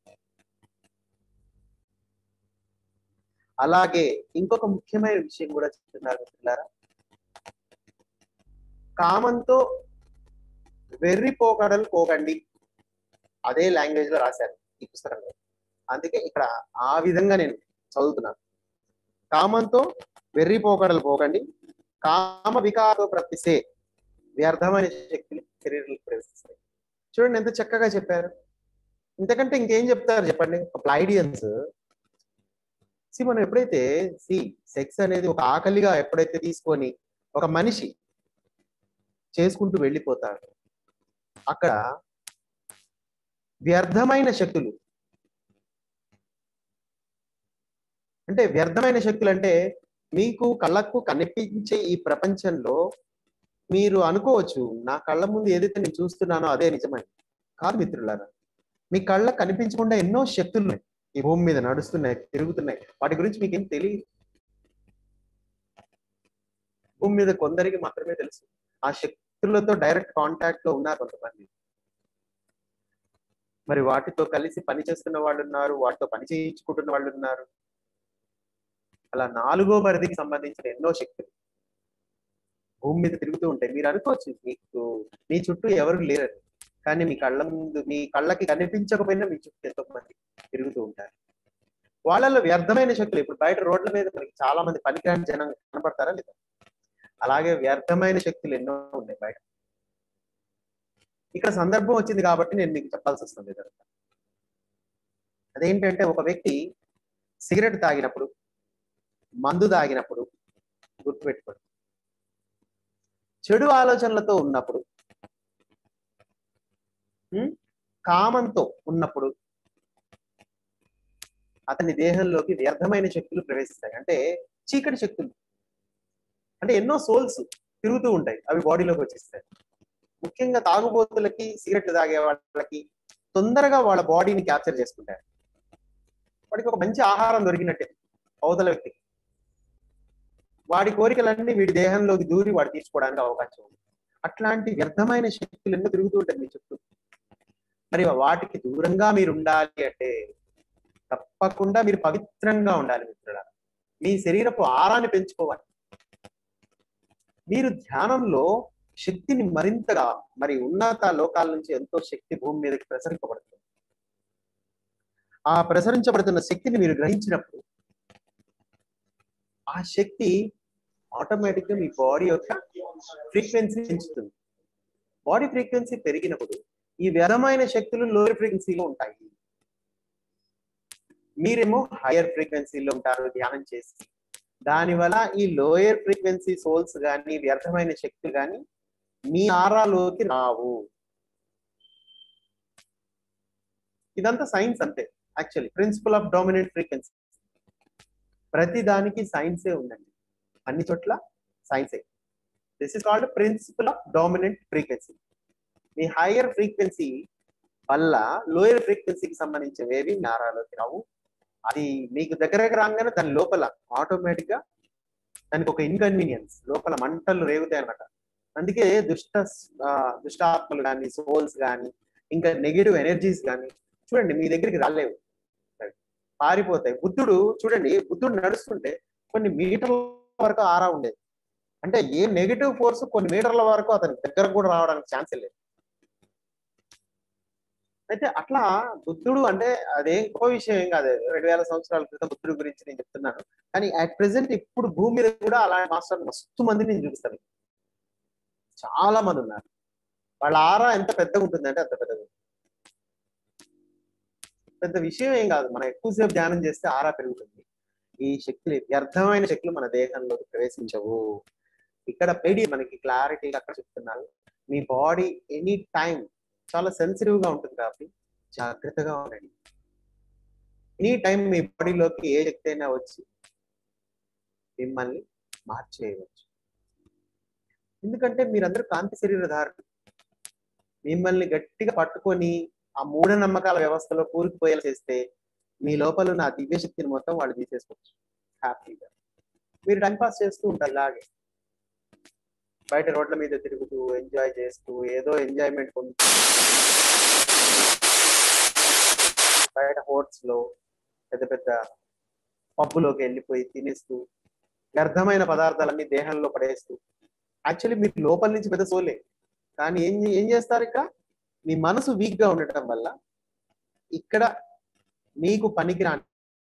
D: అలాగే ఇంకొక ముఖ్యమైన విషయం కూడా చెప్తున్నారు మిత్రులారా కామంతో వెర్రిపోకడలు పోకండి అదే లాంగ్వేజ్ లో రాశారు ఈ పుస్తకంలో అందుకే ఇక్కడ ఆ విధంగా నేను చదువుతున్నాను కామంతో వెర్రిపోకడలు పోకండి కామ వికారతో ప్రతిసే వ్యర్థమైన శక్తులు శరీరంలో ప్రవేశిస్తాయి చూడండి ఎంత చక్కగా చెప్పారు ఇంతకంటే ఇంకేం చెప్తారు చెప్పండి ఒక ప్లైడియన్స్ సి మనం ఎప్పుడైతే సి సెక్స్ అనేది ఒక ఆకలిగా ఎప్పుడైతే తీసుకొని ఒక మనిషి చేసుకుంటూ వెళ్ళిపోతాడు అక్కడ వ్యర్థమైన శక్తులు అంటే వ్యర్థమైన శక్తులు అంటే మీకు కళ్ళకు కనిపించే ఈ ప్రపంచంలో మీరు అనుకోవచ్చు నా కళ్ళ ముందు ఏదైతే నేను చూస్తున్నానో అదే నిజమని కాదు మిత్రులారా మీ కళ్ళకు కనిపించకుండా ఎన్నో శక్తులు ఉన్నాయి ఈ భూమి మీద నడుస్తున్నాయి తిరుగుతున్నాయి వాటి గురించి మీకేం తెలియదు భూమి మీద కొందరికి మాత్రమే తెలుసు ఆ శక్తులతో డైరెక్ట్ కాంటాక్ట్ లో ఉన్నారు కొంతమంది మరి వాటితో కలిసి పని చేస్తున్న వాళ్ళు ఉన్నారు వాటితో పని చేయించుకుంటున్న వాళ్ళు ఉన్నారు అలా నాలుగో పరిధికి సంబంధించిన ఎన్నో శక్తులు భూమి మీద తిరుగుతూ ఉంటాయి మీరు అనుకోవచ్చు మీకు మీ చుట్టూ ఎవరు లేరని కానీ మీ కళ్ళ ముందు మీ కళ్ళకి కనిపించకపోయినా మీ చుట్టూ ఎంతో మంది తిరుగుతూ ఉంటారు వాళ్ళలో వ్యర్థమైన శక్తులు ఇప్పుడు బయట రోడ్ల మీద మనకి చాలా మంది పనికిరాని జనం కనపడతారా లేదా అలాగే వ్యర్థమైన శక్తులు ఎన్నో ఉన్నాయి బయట ఇక్కడ సందర్భం వచ్చింది కాబట్టి నేను మీకు చెప్పాల్సి వస్తుంది ఇదంతా అదేంటంటే ఒక వ్యక్తి సిగరెట్ తాగినప్పుడు మందు తాగినప్పుడు గుర్తుపెట్టుకోండి చెడు ఆలోచనలతో ఉన్నప్పుడు ఉం? కామంతో ఉన్నప్పుడు అతని దేహంలోకి వ్యర్థమైన శక్తులు ప్రవేశిస్తాయి అంటే చీకటి శక్తులు అంటే ఎన్నో సోల్స్ తిరుగుతూ ఉంటాయి అవి బాడీలోకి వచ్చేస్తాయి ముఖ్యంగా తాగుబోతులకి సిగరెట్లు తాగే వాళ్ళకి తొందరగా వాళ్ళ బాడీని క్యాప్చర్ చేసుకుంటారు వాడికి ఒక మంచి ఆహారం దొరికినట్టే అవతల వ్యక్తికి వాడి కోరికలన్నీ వీడి దేహంలోకి దూరి వాడు తీసుకోవడానికి అవకాశం ఉంది అట్లాంటి వ్యర్థమైన శక్తులు ఎన్నో తిరుగుతూ ఉంటాయి మీ చుట్టూ మరి వాటికి దూరంగా మీరు ఉండాలి అంటే తప్పకుండా మీరు పవిత్రంగా ఉండాలి మిత్రుల మీ శరీరపు ఆరాన్ని పెంచుకోవాలి మీరు ధ్యానంలో శక్తిని మరింతగా మరి ఉన్నత లోకాల నుంచి ఎంతో శక్తి భూమి మీదకి ప్రసరింపబడుతుంది ఆ ప్రసరించబడుతున్న శక్తిని మీరు గ్రహించినప్పుడు ఆ శక్తి ఆటోమేటిక్ గా మీ బాడీ యొక్క ఫ్రీక్వెన్సీ పెంచుతుంది బాడీ ఫ్రీక్వెన్సీ పెరిగినప్పుడు ఈ వ్యధమైన శక్తులు లోయర్ ఫ్రీక్వెన్సీలో ఉంటాయి మీరేమో హైయర్ ఫ్రీక్వెన్సీలో ఉంటారు ధ్యానం చేసి దానివల్ల ఈ లోయర్ ఫ్రీక్వెన్సీ సోల్స్ కానీ వ్యర్థమైన శక్తులు కానీ మీ ఆరాలోకి రావు ఇదంతా సైన్స్ అంతే actually principle of dominant frequency ప్రతి దానికి సైన్సే ఉందండి అన్ని చోట్ల సైన్సే this is called principle of dominant frequency మీ హైయర్ ఫ్రీక్వెన్సీ వల్ల లోయర్ ఫ్రీక్వెన్సీకి సంబంధించినవేవి నారాలోకి రావు అది మీకు దగ్గరకు రాగానే దాని లోపల ఆటోమేటిక్ గా దానికి ఒక ఇన్కన్వీనియన్స్ లోపల మంటలు రేగుతాయి అనమాట అందుకే దుష్ట ఆ, దుష్టాత్మలు కానీ సోల్స్ కానీ ఇంకా నెగిటివ్ ఎనర్జీస్ కానీ చూడండి మీ దగ్గరికి రాలేవు పారిపోతాయి బుద్ధుడు చూడండి బుద్ధుడు నడుస్తుంటే కొన్ని మీటర్ల వరకు ఆరా ఉండేది అంటే ఏ నెగిటివ్ ఫోర్స్ కొన్ని మీటర్ల వరకు అతని దగ్గర కూడా రావడానికి ఛాన్స్ లేదు అయితే అట్లా బుద్ధుడు అంటే అదే గొప్ప విషయం ఏం కాదు రెండు వేల సంవత్సరాల క్రితం బుద్ధుడి గురించి నేను చెప్తున్నాను కానీ అట్ ప్రెసెంట్ ఇప్పుడు భూమి మీద కూడా అలాంటి మాస్టర్ మస్తు మందిని నేను చూపిస్తాను చాలా మంది ఉన్నారు వాళ్ళ ఆరా ఎంత పెద్దగా ఉంటుందంటే అంత పెద్దగా ఉంటుంది. పెద్ద విషయం ఏం కాదు మనం ఎక్కువసేపు ధ్యానం చేస్తే ఆరా పెరుగుతుంది ఈ శక్తులు వ్యర్థమైన శక్తులు మన దేహంలోకి ప్రవేశించవు ఇక్కడ పెడి మనకి క్లారిటీగా అక్కడ చెప్తున్నారు మీ బాడీ ఎనీ టైం చాలా సెన్సిటివ్ గా ఉంటుంది కాబట్టి జాగ్రత్తగా ఉండండి ఎనీ టైం మీ బాడీలోకి ఏ శక్తి అయినా వచ్చి మిమ్మల్ని మార్చేయవచ్చు ఎందుకంటే మీరందరూ కాంతి శరీరధారులు మిమ్మల్ని గట్టిగా పట్టుకొని ఆ మూఢనమ్మకాల వ్యవస్థలో కూరుకుపోయేలా చేస్తే మీ లోపల ఉన్న ఆ దివ్య శక్తిని మొత్తం వాళ్ళు తీసేసుకోవచ్చు హ్యాపీగా మీరు టైం పాస్ చేస్తూ ఉంటారు ఇలాగే బయట రోడ్ల మీద తిరుగుతూ ఎంజాయ్ చేస్తూ ఏదో ఎంజాయ్మెంట్ పొందుతూ బయట హోట్స్ లో పెద్ద పెద్ద పబ్బులోకి వెళ్ళిపోయి తినేస్తూ వ్యర్థమైన పదార్థాలన్నీ దేహంలో పడేస్తూ యాక్చువల్లీ మీరు లోపల నుంచి పెద్ద సోలే కానీ ఏం ఏం చేస్తారు ఇక్కడ మీ మనసు వీక్ గా ఉండటం వల్ల ఇక్కడ మీకు పనికిరాని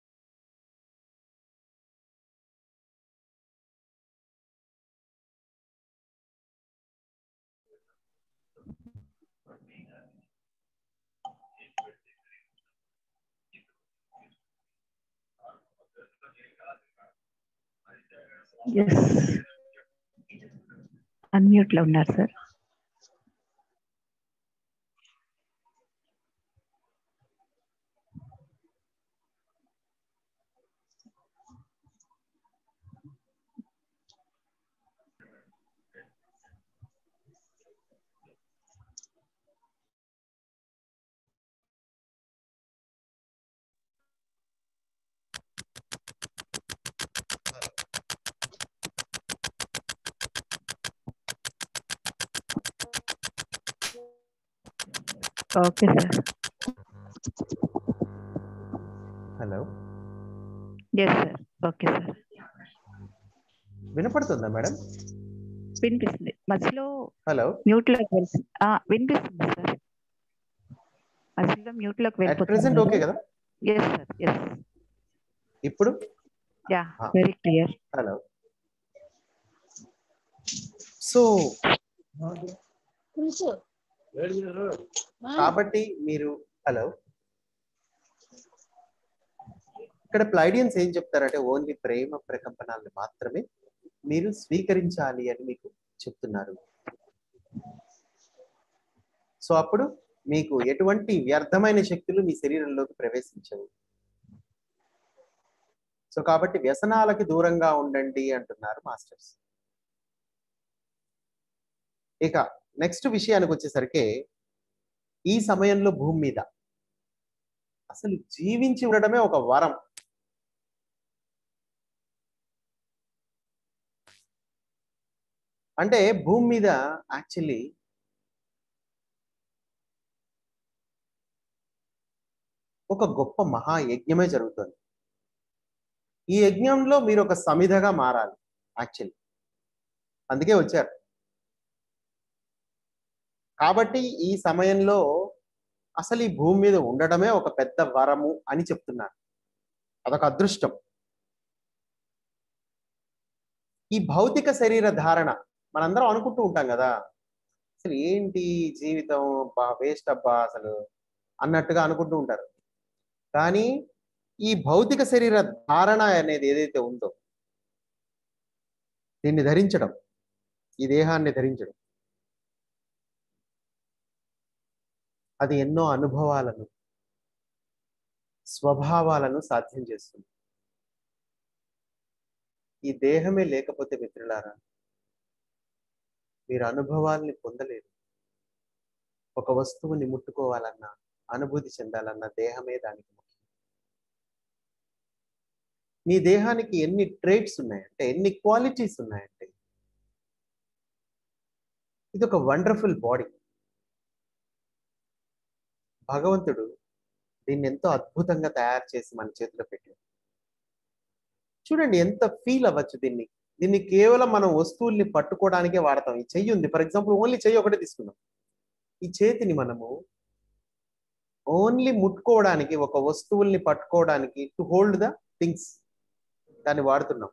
A: ఎస్ అన్మ్యూట్ లో ఉన్నారు sir okay sir
D: hello
A: yes sir okay sir
D: వినపడుతుందా మేడం
A: వినిపిస్తుంది మధ్యలో
D: హలో
A: మ్యూట్ లోకి వెళ్తుంది ఆ, వినిపిస్తుంది సార్ మధ్యలో మ్యూట్ లోకి
D: అట్ ప్రెసెంట్ ఓకే
A: వెళ్ళిపోతుంది
D: కదా
A: ఎస్ సార్ ఎస్
D: ఇప్పుడు
A: yeah
D: Ah.
A: Very clear
D: hello so కాబట్టి మీరు హలో ఇక్కడ ప్లైడియన్స్ ఏం చెప్తారంటే ఓన్లీ ప్రేమ ప్రకంపనాలను మాత్రమే మీరు స్వీకరించాలి అని మీకు చెప్తున్నారు సో అప్పుడు మీకు ఎటువంటి వ్యర్థమైన శక్తులు మీ శరీరంలోకి ప్రవేశించవు సో కాబట్టి వ్యసనాలకి దూరంగా ఉండండి అంటున్నారు మాస్టర్స్ ఇక నెక్స్ట్ విషయానికి వచ్చేసరికి ఈ సమయంలో భూమి మీద అసలు జీవించి ఉండడమే ఒక వరం అంటే భూమి మీద యాక్చువల్లీ ఒక గొప్ప మహాయజ్ఞమే జరుగుతుంది ఈ యజ్ఞంలో మీరు ఒక సమిధగా మారాలి యాక్చువల్లీ అందుకే వచ్చారు కాబట్టి ఈ సమయంలో అసలు ఈ భూమి మీద ఉండడమే ఒక పెద్ద వరము అని చెప్తున్నారు అదొక అదృష్టం ఈ భౌతిక శరీర ధారణ మనందరం అనుకుంటూ ఉంటాం కదా అసలు ఏంటి జీవితం అబ్బా వేస్ట్ అబ్బా అసలు అన్నట్టుగా అనుకుంటూ ఉంటారు కానీ ఈ భౌతిక శరీర ధారణ అనేది ఏదైతే ఉందో దీన్ని ధరించడం ఈ దేహాన్ని ధరించడం అది ఎన్నో అనుభవాలను స్వభావాలను సాధ్యం చేస్తుంది ఈ దేహమే లేకపోతే మిత్రులారా మీరు అనుభవాల్ని పొందలేరు ఒక వస్తువుని ముట్టుకోవాలన్నా అనుభూతి చెందాలన్నా దేహమే దానికి ముఖ్యం మీ దేహానికి ఎన్ని ట్రేట్స్ ఉన్నాయంటే ఎన్ని క్వాలిటీస్ ఉన్నాయంటే ఇది ఒక వండర్ఫుల్ బాడీ భగవంతుడు దీన్ని ఎంతో అద్భుతంగా తయారు చేసి మన చేతిలో పెట్టాడు చూడండి ఎంత ఫీల్ అవ్వచ్చు దీన్ని దీన్ని కేవలం మనం వస్తువుల్ని పట్టుకోవడానికే వాడతాం ఈ చెయ్యి ఉంది ఫర్ ఎగ్జాంపుల్ ఓన్లీ చెయ్యి ఒకటే తీసుకుందాం ఈ చేతిని మనము ఓన్లీ ముట్టుకోవడానికి ఒక వస్తువుల్ని పట్టుకోవడానికి టు హోల్డ్ ద థింగ్స్ దాన్ని వాడుతున్నాం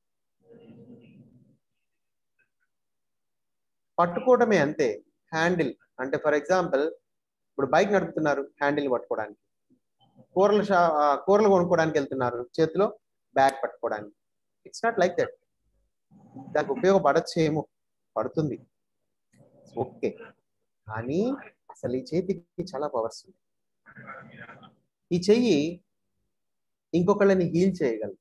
D: పట్టుకోవడమే అంతే హ్యాండిల్ అంటే ఫర్ ఎగ్జాంపుల్ ఇప్పుడు బైక్ నడుపుతున్నారు హ్యాండిల్ పట్టుకోవడానికి కూరలు షా ఆ, కూరలు కొనుక్కోవడానికి వెళ్తున్నారు చేతిలో బ్యాగ్ పట్టుకోవడానికి ఇట్స్ నాట్ లైక్ దట్ దానికి ఉపయోగపడచ్చు ఏమో పడుతుంది ఓకే కానీ అసలు ఈ చేతికి చాలా పవర్స్ ఉంది ఈ చెయ్యి ఇంకొకళ్ళని హీల్ చేయగలదు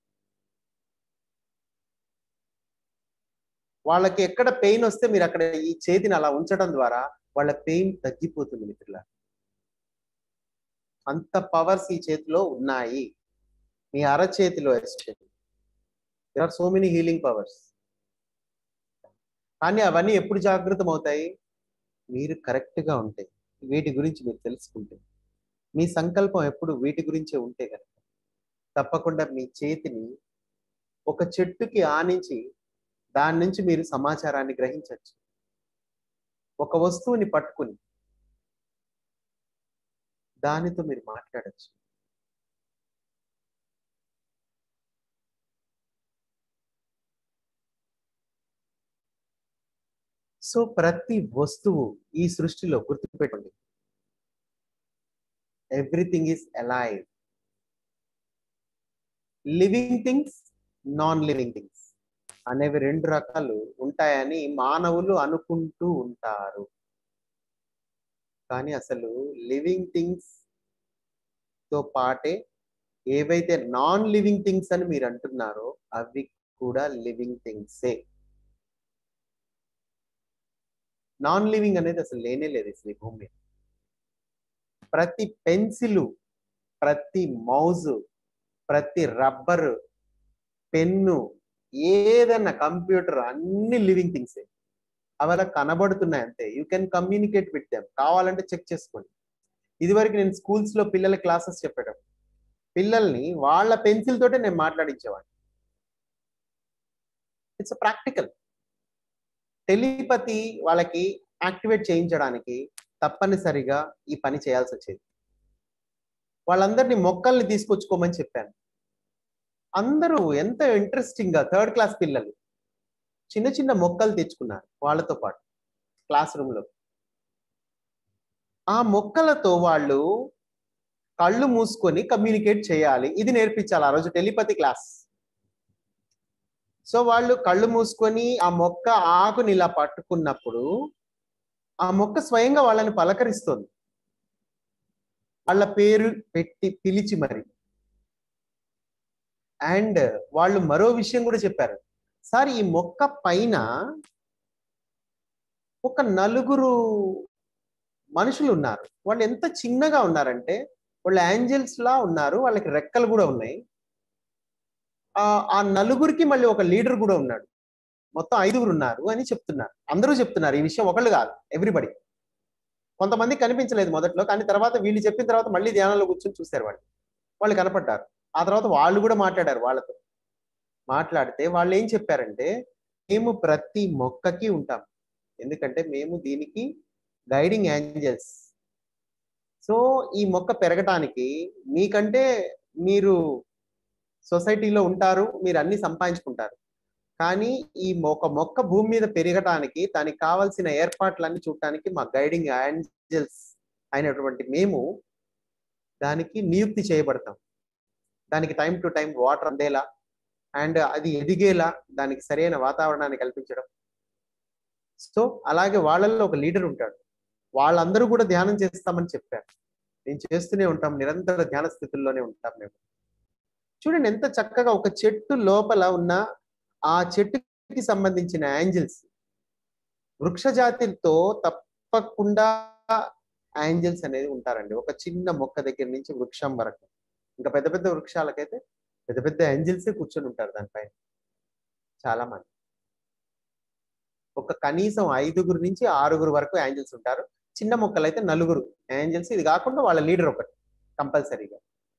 D: వాళ్ళకి ఎక్కడ పెయిన్ వస్తే మీరు అక్కడ ఈ చేతిని అలా ఉంచడం ద్వారా వాళ్ళ పెయిన్ తగ్గిపోతుంది మిత్రుల అంత పవర్స్ ఈ చేతిలో ఉన్నాయి మీ అరచేతిలో especially there are so many healing powers కానీ అవన్నీ ఎప్పుడు జాగృతం అవుతాయి మీరు కరెక్ట్ గా ఉంటాయి వీటి గురించి మీరు తెలుసుకుంటే మీ సంకల్పం ఎప్పుడు వీటి గురించే ఉంటే కనుక తప్పకుండా మీ చేతిని ఒక చెట్టుకి ఆనించి దాని నుంచి మీరు సమాచారాన్ని గ్రహించవచ్చు ఒక వస్తువుని పట్టుకుని దానితో మీరు మాట్లాడచ్చు సో ప్రతి వస్తువు ఈ సృష్టిలో గుర్తుపెట్టండి everything is alive living things non living things అనేవి రెండు రకాలు ఉంటాయని మానవులు అనుకుంటూ ఉంటారు కానీ అసలు లివింగ్ థింగ్స్ తో పాటే ఏవైతే నాన్ లివింగ్ థింగ్స్ అని మీరు అంటున్నారో అవి కూడా లివింగ్ థింగ్సే నాన్ లివింగ్ అనేది అసలు లేనే లేదు అసలు ఈ భూమి మీద ప్రతి పెన్సిలు ప్రతి మౌజు ప్రతి రబ్బరు పెన్ను ఏదన్నా కంప్యూటర్ అన్ని లివింగ్ థింగ్సే అవి అలా కనబడుతున్నాయి అంతే you can communicate with them కావాలంటే చెక్ చేసుకోండి ఇదివరకు నేను స్కూల్స్ లో పిల్లల క్లాసెస్ చెప్పేటప్పుడు పిల్లల్ని వాళ్ళ పెన్సిల్ తోటే నేను మాట్లాడించేవాడిని ఇట్స్ ప్రాక్టికల్ టెలిపతి వాళ్ళకి యాక్టివేట్ చేయించడానికి తప్పనిసరిగా ఈ పని చేయాల్సి వచ్చేది వాళ్ళందరినీ మొక్కల్ని తీసుకొచ్చుకోమని చెప్పాను అందరూ ఎంత ఇంట్రెస్టింగ్ గా థర్డ్ క్లాస్ పిల్లలు చిన్న చిన్న మొక్కలు తెచ్చుకున్నారు వాళ్ళతో పాటు క్లాస్ రూమ్ లో ఆ మొక్కలతో వాళ్ళు కళ్ళు మూసుకొని కమ్యూనికేట్ చేయాలి ఇది నేర్పించాలి ఆ రోజు టెలిపతి క్లాస్ సో వాళ్ళు కళ్ళు మూసుకొని ఆ మొక్క ఆకుని ఇలా పట్టుకున్నప్పుడు ఆ మొక్క స్వయంగా వాళ్ళని పలకరిస్తుంది వాళ్ళ పేరు పెట్టి పిలిచి మరి అండ్ వాళ్ళు మరో విషయం కూడా చెప్పారు సార్ ఈ మొక్క పైన ఒక నలుగురు మనుషులు ఉన్నారు వాళ్ళు ఎంత చిన్నగా ఉన్నారంటే వాళ్ళు ఏంజల్స్ లా ఉన్నారు వాళ్ళకి రెక్కలు కూడా ఉన్నాయి ఆ ఆ నలుగురికి మళ్ళీ ఒక లీడర్ కూడా ఉన్నాడు మొత్తం ఐదుగురు ఉన్నారు అని చెప్తున్నారు అందరూ చెప్తున్నారు ఈ విషయం ఒకళ్ళు కాదు ఎవ్రీబడి కొంతమంది కనిపించలేదు మొదట్లో కానీ తర్వాత వీళ్ళు చెప్పిన తర్వాత మళ్ళీ ధ్యానంలో కూర్చొని చూశారు వాళ్ళు వాళ్ళు కనపడ్డారు ఆ తర్వాత వాళ్ళు కూడా మాట్లాడారు వాళ్ళతో మాట్లాడితే వాళ్ళు ఏం చెప్పారంటే మేము ప్రతి మొక్కకి ఉంటాం ఎందుకంటే మేము దీనికి గైడింగ్ ఏంజల్స్ సో ఈ మొక్క పెరగటానికి మీకంటే మీరు సొసైటీలో ఉంటారు మీరు అన్ని సంపాదించుకుంటారు కానీ ఈ ఒక మొక్క భూమి మీద పెరగటానికి దానికి కావాల్సిన ఏర్పాట్లన్నీ చూడటానికి మా గైడింగ్ ఏంజల్స్ అయినటువంటి మేము దానికి నియుక్తి చేయబడతాం దానికి టైం టు టైం వాటర్ అందేలా అండ్ అది ఎదిగేలా దానికి సరైన వాతావరణాన్ని కల్పించడం సో అలాగే వాళ్ళల్లో ఒక లీడర్ ఉంటాడు వాళ్ళందరూ కూడా ధ్యానం చేస్తామని చెప్పారు నేను చేస్తూనే ఉంటాం నిరంతర ధ్యాన స్థితుల్లోనే ఉంటాం మేము చూడండి ఎంత చక్కగా ఒక చెట్టు లోపల ఉన్న ఆ చెట్టుకి సంబంధించిన యాంజిల్స్ వృక్ష జాతితో తప్పకుండా యాంజిల్స్ అనేది ఉంటారండి ఒక చిన్న మొక్క దగ్గర నుంచి వృక్షం వరకు ఇంకా పెద్ద పెద్ద వృక్షాలకైతే పెద్ద పెద్ద యాంజిల్సే కూర్చొని ఉంటారు దానిపైన చాలా మంది ఒక కనీసం ఐదుగురు నుంచి ఆరుగురు వరకు యాంజిల్స్ ఉంటారు చిన్న మొక్కలు అయితే నలుగురు యాంజిల్స్ ఇది కాకుండా వాళ్ళ లీడర్ ఒకటి కంపల్సరీగా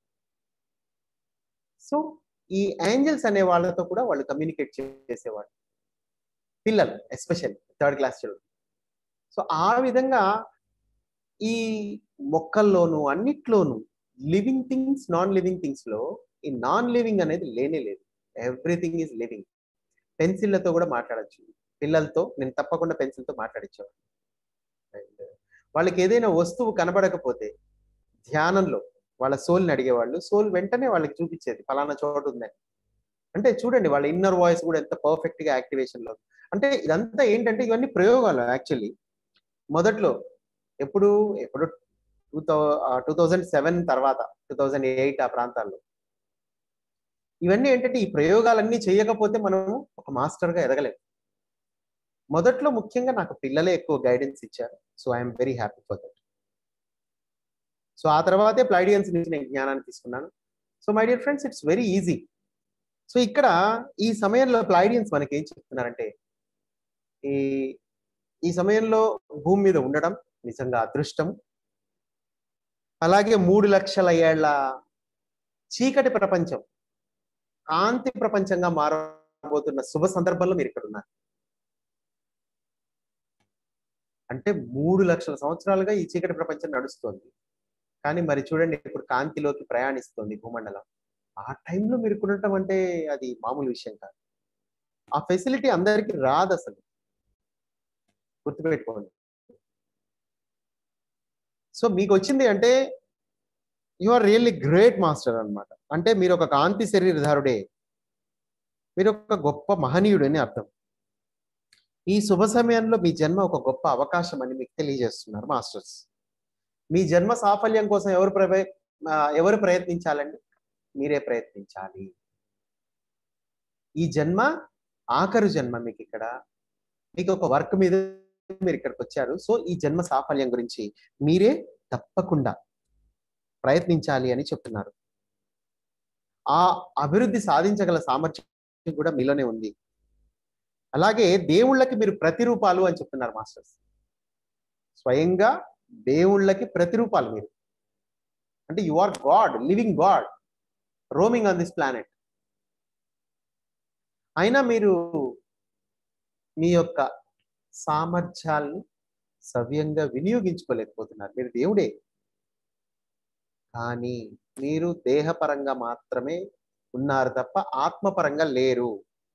D: సో ఈ యాంజిల్స్ అనే వాళ్ళతో కూడా వాళ్ళు కమ్యూనికేట్ చేసేవాళ్ళు పిల్లలు especially third class children so ఆ విధంగా ఈ మొక్కల్లోనూ అన్నిట్లోనూ living things non living things లో ఈ నాన్ లివింగ్ అనేది లేనే లేదు ఎవ్రీథింగ్ ఈజ్ లివింగ్ పెన్సిళ్లతో కూడా మాట్లాడచ్చు పిల్లలతో నేను తప్పకుండా పెన్సిల్తో మాట్లాడించేవాడు అండ్ వాళ్ళకి ఏదైనా వస్తువు కనబడకపోతే ధ్యానంలో వాళ్ళ సోల్ని అడిగేవాళ్ళు సోల్ వెంటనే వాళ్ళకి చూపించేది ఫలానా చోటు ఉందని అంటే చూడండి వాళ్ళ ఇన్నర్ వాయిస్ కూడా ఎంత పర్ఫెక్ట్ గా యాక్టివేషన్ లో అంటే ఇదంతా ఏంటంటే ఇవన్నీ ప్రయోగాలు యాక్చువల్లీ మొదట్లో ఎప్పుడు ఎప్పుడు two thou two thousand seven తర్వాత టూ థౌజండ్ ఎయిట్ ఆ ప్రాంతాల్లో ఇవన్నీ ఏంటంటే ఈ ప్రయోగాలన్నీ చేయకపోతే మనం ఒక మాస్టర్ గా ఎదగలేము మొదట్లో ముఖ్యంగా నాకు పిల్లలే ఎక్కువ గైడెన్స్ ఇచ్చారు so I'm very happy for that so ఆ తర్వాతే ప్లైడియన్స్ నుంచి నేను జ్ఞానాన్ని తీసుకున్నాను so my dear friends it's very easy so ఇక్కడ ఈ సమయంలో ప్లైడియన్స్ మనకి ఏం చెప్తున్నారంటే ఈ ఈ సమయంలో భూమి మీద ఉండడం నిజంగా అదృష్టం అలాగే మూడు లక్షల ఏళ్ల చీకటి ప్రపంచం కాంతి ప్రపంచంగా మారబోతున్న శుభ సందర్భంలో మీరు ఇక్కడ ఉన్నారు అంటే మూడు లక్షల సంవత్సరాలుగా ఈ చీకటి ప్రపంచం నడుస్తోంది కానీ మరి చూడండి ఇప్పుడు కాంతిలోకి ప్రయాణిస్తోంది భూమండలం ఆ టైంలో మీరు ఇక్కడ ఉండటం అంటే అది మామూలు విషయం కాదు ఆ ఫెసిలిటీ అందరికీ రాదు అసలు గుర్తుపెట్టుకోండి సో మీకు వచ్చింది అంటే you are really great master అన్నమాట అంటే మీరు ఒక కాంతి శరీరధారుడే మీరు ఒక గొప్ప మహనీయుడు అని అర్థం ఈ శుభ సమయంలో మీ జన్మ ఒక గొప్ప అవకాశం అని మీకు తెలియజేస్తున్నారు మాస్టర్స్ మీ జన్మ సాఫల్యం కోసం ఎవరు ప్రవే ఆ, ఎవరు ప్రయత్నించాలండి మీరే ప్రయత్నించాలి ఈ జన్మ ఆఖరు జన్మ మీకు ఇక్కడ మీకు ఒక వర్క్ మీద మీరు ఇక్కడికి వచ్చారు సో ఈ జన్మ సాఫల్యం గురించి మీరే తప్పకుండా ప్రయత్నించాలి అని చెప్తున్నారు ఆ అభివృద్ధి సాధించగల సామర్థ్యం కూడా మీలోనే ఉంది అలాగే దేవుళ్ళకి మీరు ప్రతిరూపాలు అని చెప్తున్నారు మాస్టర్స్ స్వయంగా దేవుళ్ళకి ప్రతిరూపాలు మీరు అంటే you are God living God roaming on this planet అయినా మీరు మీ యొక్క సామర్థ్యాల్ని సవ్యంగా వినియోగించుకోలేకపోతున్నారు మీరు దేవుడే కానీ మీరు దేహపరంగా మాత్రమే ఉన్నారు తప్ప ఆత్మపరంగా లేరు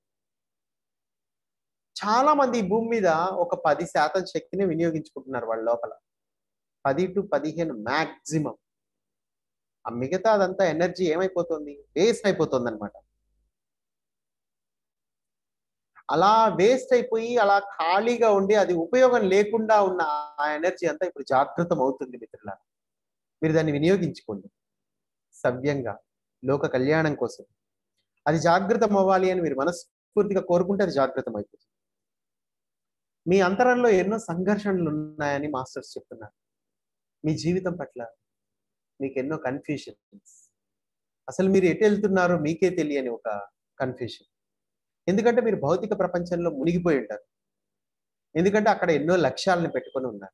D: చాలా మంది ఈ భూమి మీద ఒక పది శాతం శక్తిని వినియోగించుకుంటున్నారు వాళ్ళ లోపల పది టు పదిహేను మ్యాక్సిమం ఆ మిగతా అదంతా ఎనర్జీ ఏమైపోతుంది వేస్ట్ అయిపోతుంది అనమాట అలా వేస్ట్ అయిపోయి అలా ఖాళీగా ఉండి అది ఉపయోగం లేకుండా ఉన్న ఆ ఎనర్జీ అంతా ఇప్పుడు జాగృతం అవుతుంది మిత్రుల మీరు దాన్ని వినియోగించుకోండి సవ్యంగా లోక కళ్యాణం కోసం అది జాగృతం అవ్వాలి అని మీరు మనస్ఫూర్తిగా కోరుకుంటే అది జాగృతం అయిపోతుంది మీ అంతరంలో ఎన్నో సంఘర్షణలు ఉన్నాయని మాస్టర్స్ చెప్తున్నారు మీ జీవితం పట్ల మీకు ఎన్నో కన్ఫ్యూషన్స్ అసలు మీరు ఎటు వెళ్తున్నారో మీకే తెలియని ఒక కన్ఫ్యూషన్ ఎందుకంటే మీరు భౌతిక ప్రపంచంలో మునిగిపోయి ఉంటారు ఎందుకంటే అక్కడ ఎన్నో లక్ష్యాలను పెట్టుకొని ఉన్నారు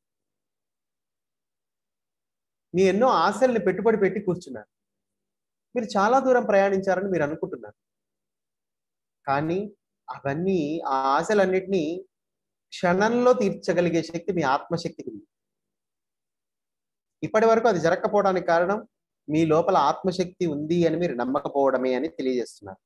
D: మీ ఎన్నో ఆశల్ని పెట్టుబడి పెట్టి కూర్చున్నారు మీరు చాలా దూరం ప్రయాణించారని మీరు అనుకుంటున్నారు కానీ అవన్నీ ఆ ఆశలన్నిటినీ క్షణంలో తీర్చగలిగే శక్తి మీ ఆత్మశక్తికి ఉంది ఇప్పటి వరకు అది జరగకపోవడానికి కారణం మీ లోపల ఆత్మశక్తి ఉంది అని మీరు నమ్మకపోవడమే అని తెలియజేస్తున్నారు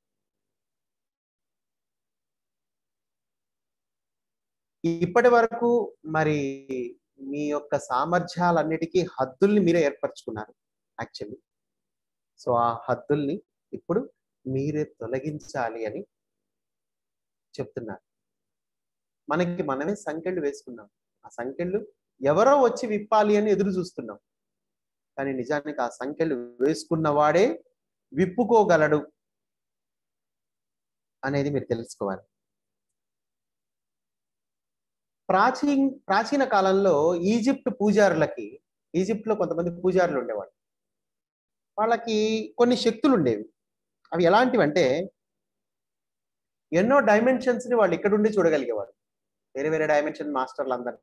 D: ఇప్పటి వరకు మరి మీ యొక్క సామర్థ్యాలన్నిటికీ హద్దుల్ని మీరే ఏర్పరచుకున్నారు యాక్చువల్లీ సో ఆ హద్దుల్ని ఇప్పుడు మీరే తొలగించాలి అని చెప్తున్నారు మనకి మనమే సంఖ్యలు వేసుకున్నాం ఆ సంఖ్యలు ఎవరో వచ్చి విప్పాలి అని ఎదురు చూస్తున్నాం కానీ నిజానికి ఆ సంఖ్యలు వేసుకున్నవాడే విప్పుకోగలడు అనేది మీరు తెలుసుకోవాలి ప్రాచీన ప్రాచీన కాలంలో ఈజిప్ట్ పూజారులకి ఈజిప్ట్ లో కొంతమంది పూజారులు ఉండేవాళ్ళు వాళ్ళకి కొన్ని శక్తులు ఉండేవి అవి ఎలాంటివి అంటే ఎన్నో డైమెన్షన్స్ ని వాళ్ళు ఇక్కడ ఉండి చూడగలిగేవారు వేరే వేరే డైమెన్షన్ మాస్టర్లు అందరు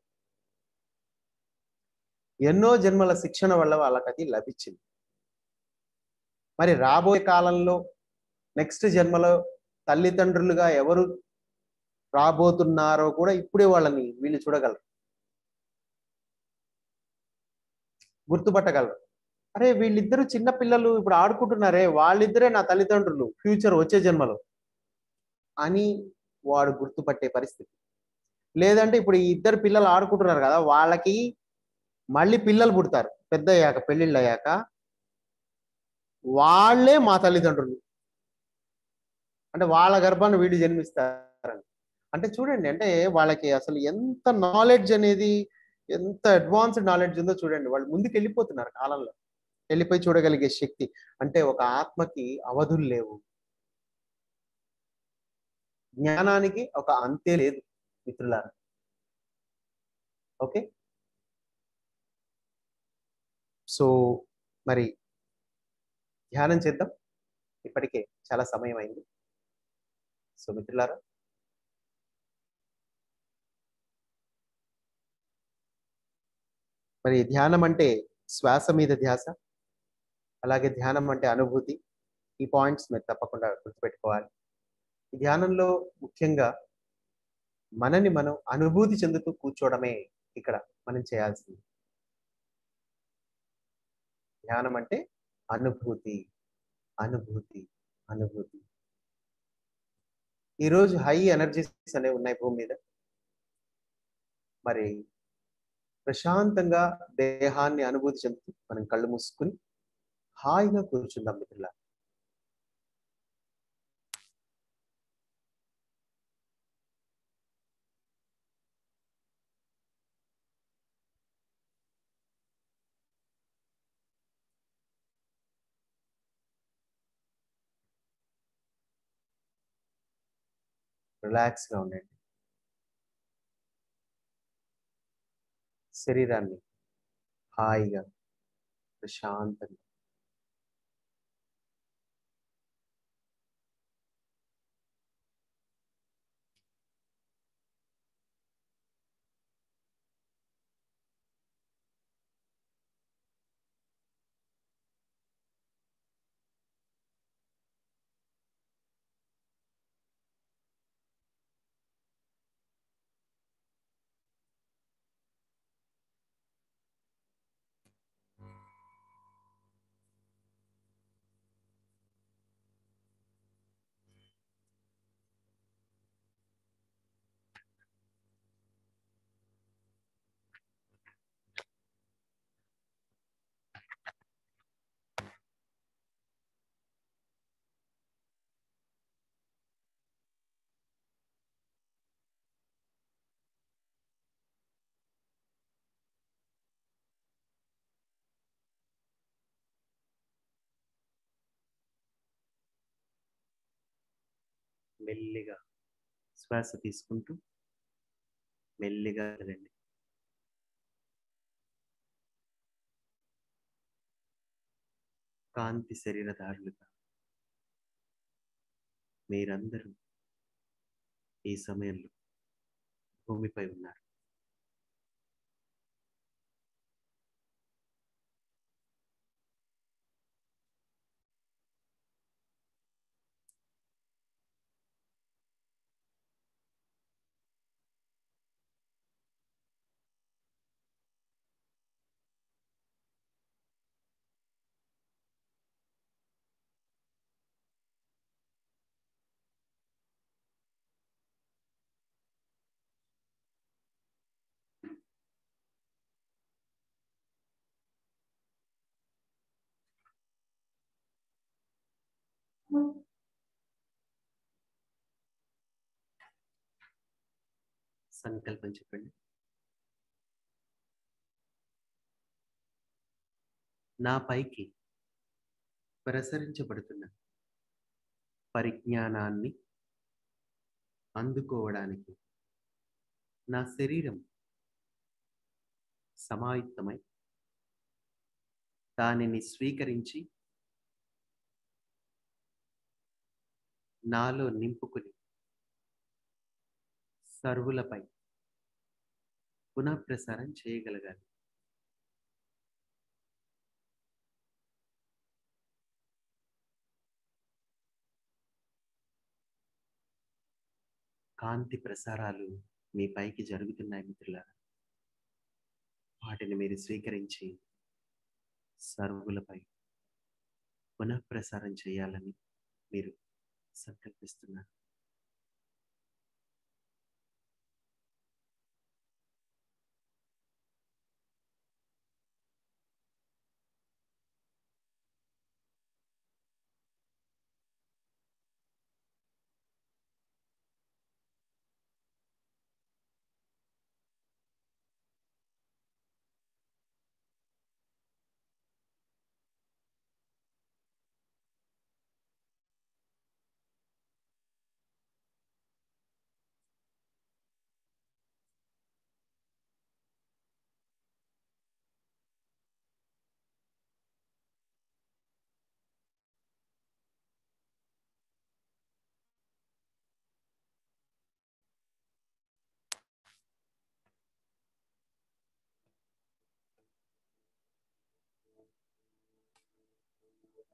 D: ఎన్నో జన్మల శిక్షణ వల్ల వాళ్ళకి అది లభించింది మరి రాబోయే కాలంలో నెక్స్ట్ జన్మలో తల్లిదండ్రులుగా ఎవరు రాబోతున్నారో కూడా ఇప్పుడే వాళ్ళని వీళ్ళు చూడగలరు గుర్తుపట్టగలరు అరే వీళ్ళిద్దరు చిన్న పిల్లలు ఇప్పుడు ఆడుకుంటున్నారే వాళ్ళిద్దరే నా తల్లిదండ్రులు ఫ్యూచర్ వచ్చే జన్మలో అని వాడు గుర్తుపట్టే పరిస్థితి లేదంటే ఇప్పుడు ఈ ఇద్దరు పిల్లలు ఆడుకుంటున్నారు కదా వాళ్ళకి మళ్ళీ పిల్లలు పుడతారు పెద్ద అయ్యాక పెళ్ళిళ్ళు అయ్యాక వాళ్ళే మా తల్లిదండ్రులు అంటే వాళ్ళ గర్భాన్ని వీడు జన్మిస్తారని అంటే చూడండి అంటే వాళ్ళకి అసలు ఎంత నాలెడ్జ్ అనేది ఎంత అడ్వాన్స్డ్ నాలెడ్జ్ ఉందో చూడండి వాళ్ళు ముందుకు వెళ్ళిపోతున్నారు కాలంలో వెళ్ళిపోయి చూడగలిగే శక్తి అంటే ఒక ఆత్మకి అవధులు లేవు జ్ఞానానికి ఒక అంతే లేదు మిత్రులారా ఓకే సో మరి ధ్యానం చేద్దాం ఇప్పటికే చాలా సమయం అయింది సో మిత్రులారా మరి ధ్యానం అంటే శ్వాస మీద ధ్యాస అలాగే ధ్యానం అంటే అనుభూతి ఈ పాయింట్స్ మీరు తప్పకుండా గుర్తుపెట్టుకోవాలి ఈ ధ్యానంలో ముఖ్యంగా మనని మనం అనుభూతి చెందుతూ కూర్చోవడమే ఇక్కడ మనం చేయాల్సింది ధ్యానం అంటే అనుభూతి అనుభూతి అనుభూతి ఈరోజు హై ఎనర్జీస్ అనేవి ఉన్నాయి భూమి మీద మరి ప్రశాంతంగా దేహాన్ని అనుభూతి చెందుతూ మనం కళ్ళు మూసుకుని హాయిగా కూర్చుందాం మిత్రుల రిలాక్స్గా ఉండండి శరీరాన్ని హాయిగా ప్రశాంతంగా మెల్లిగా శ్వాస తీసుకుంటూ మెల్లిగా రండి కాంతి శరీరధారులుగా మీరందరూ ఈ సమయంలో భూమిపై ఉన్నారు సంకల్పం చెప్పండి నా పైకి ప్రసరించబడుతున్న పరిజ్ఞానాన్ని అందుకోవడానికి నా శరీరం సమాయుక్తమై దానిని స్వీకరించి నాలో నింపుకుని సర్వులపై పునఃప్రసారం చేయగలగాలి కాంతి ప్రసారాలు మీ పైకి జరుగుతున్నాయి మిత్రులారా వాటిని మీరు స్వీకరించి సర్వులపై పునఃప్రసారం చేయాలని మీరు సంకల్పిస్తున్నారు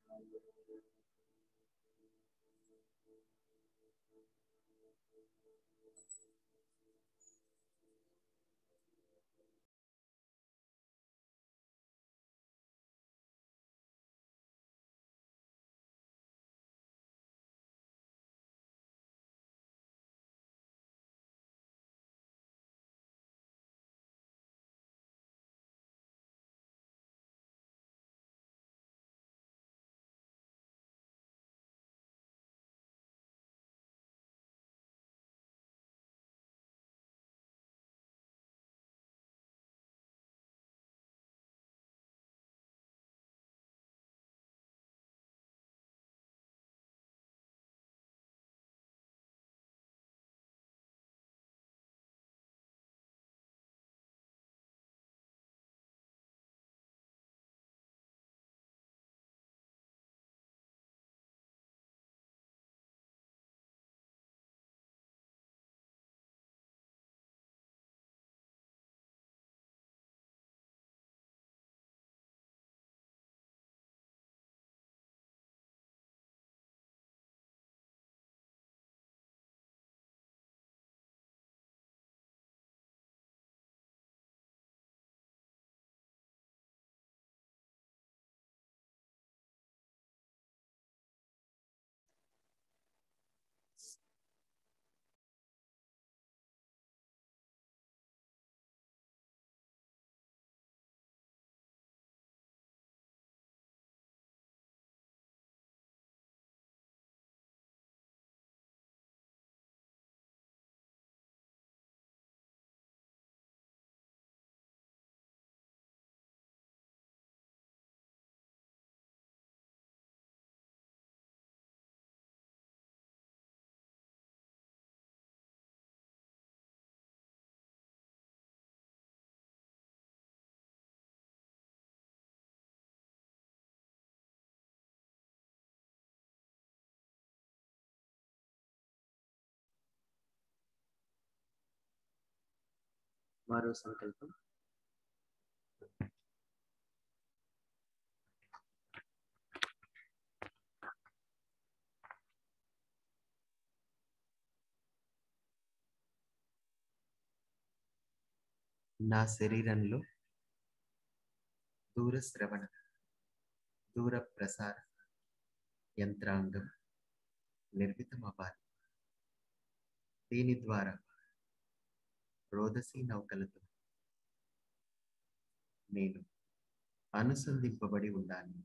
D: మరో సంకల్పం నా శరీరంలో దూర శ్రవణ దూర ప్రసార యంత్రాంగం నిర్మితమవ్వాలి దీని ద్వారా రోదసీ నౌకలతో నేను అనుసంధింపబడి ఉండాలి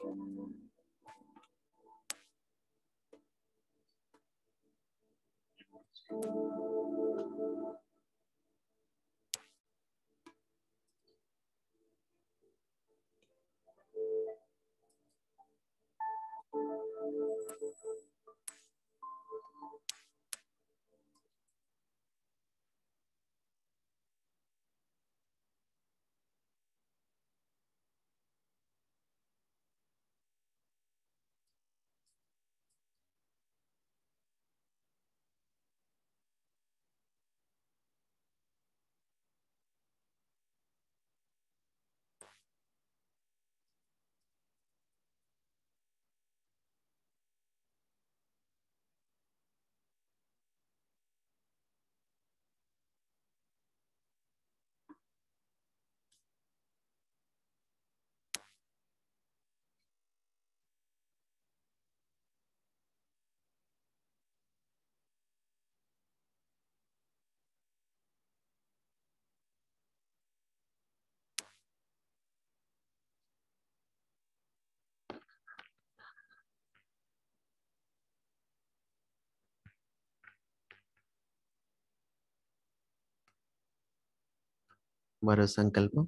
D: మరో సంకల్పం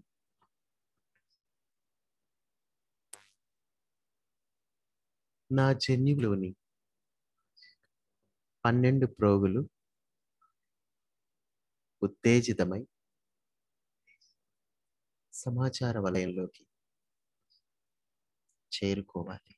D: నా జన్యువులోని పన్నెండు ప్రోగులు ఉత్తేజితమై సమాచార వలయంలోకి చేరుకోవాలి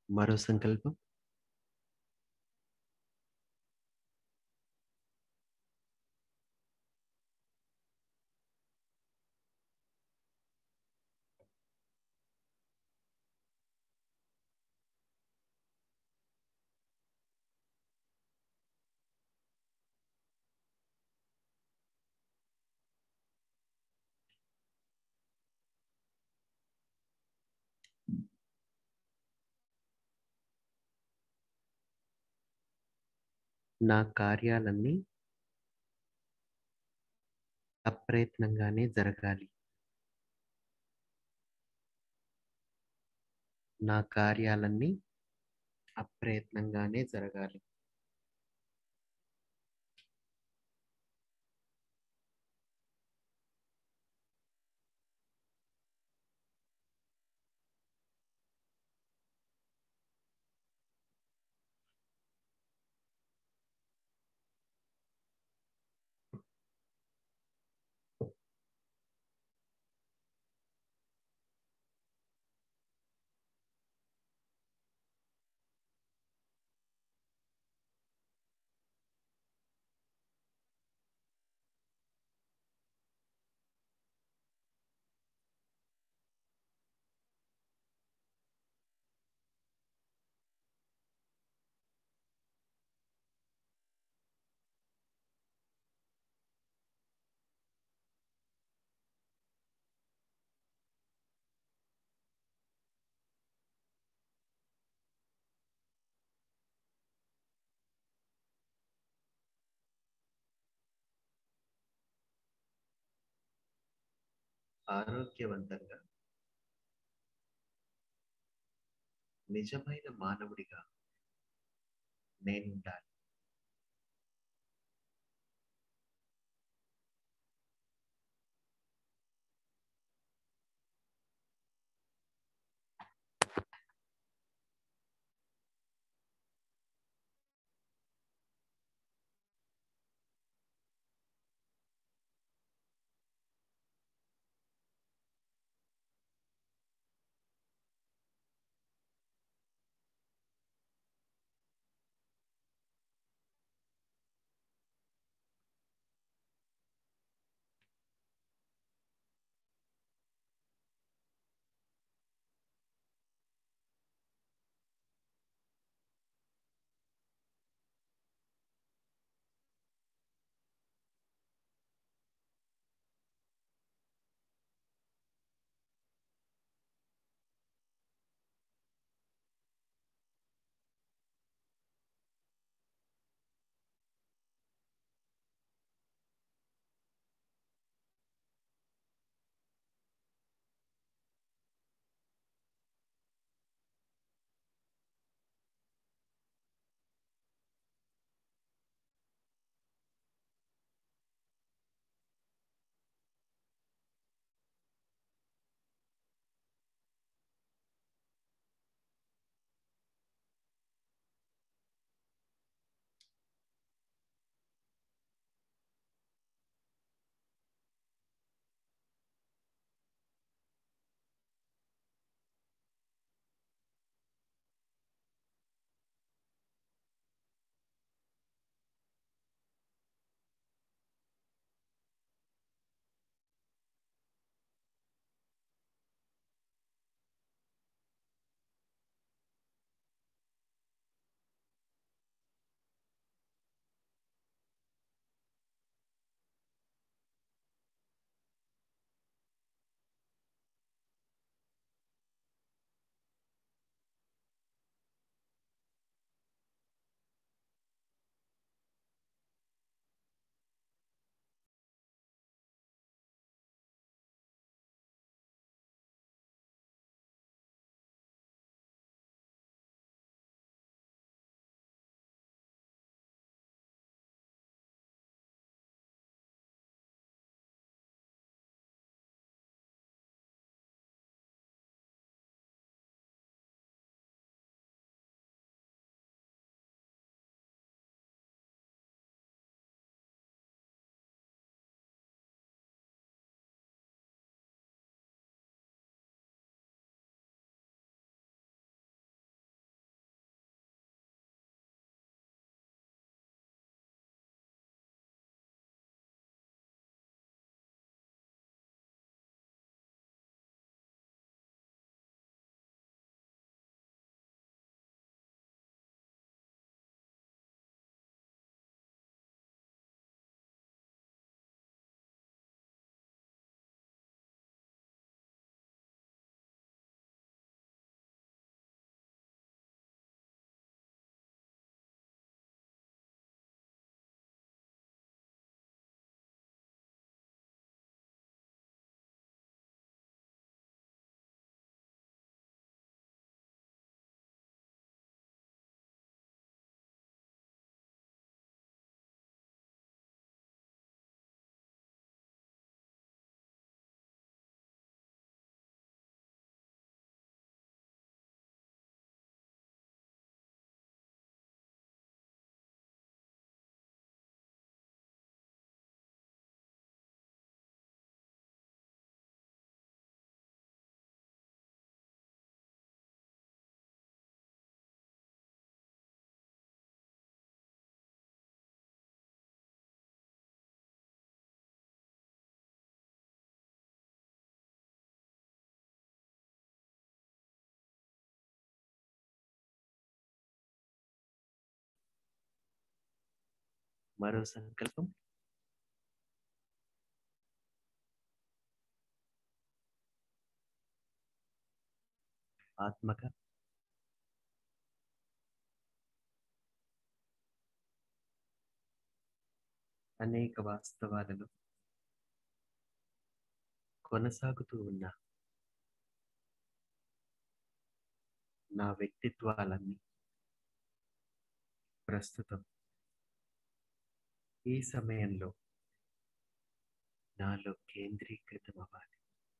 D: మరో సంకల్పం నా కార్యాలన్నీ అప్రయత్నంగానే జరగాలి నా కార్యాలన్నీ అప్రయత్నంగానే జరగాలి ఆరోగ్యవంతంగా నిజమైన మానవుడిగా నేనుండాలి
F: మరో సంకల్పం ఆత్మగా అనేక వాస్తవాలలో కొనసాగుతూ ఉన్న నా వ్యక్తిత్వాలన్నీ ప్రస్తుతం ఈ సమయంలో నాలో కేంద్రీకృతం అవ్వాలి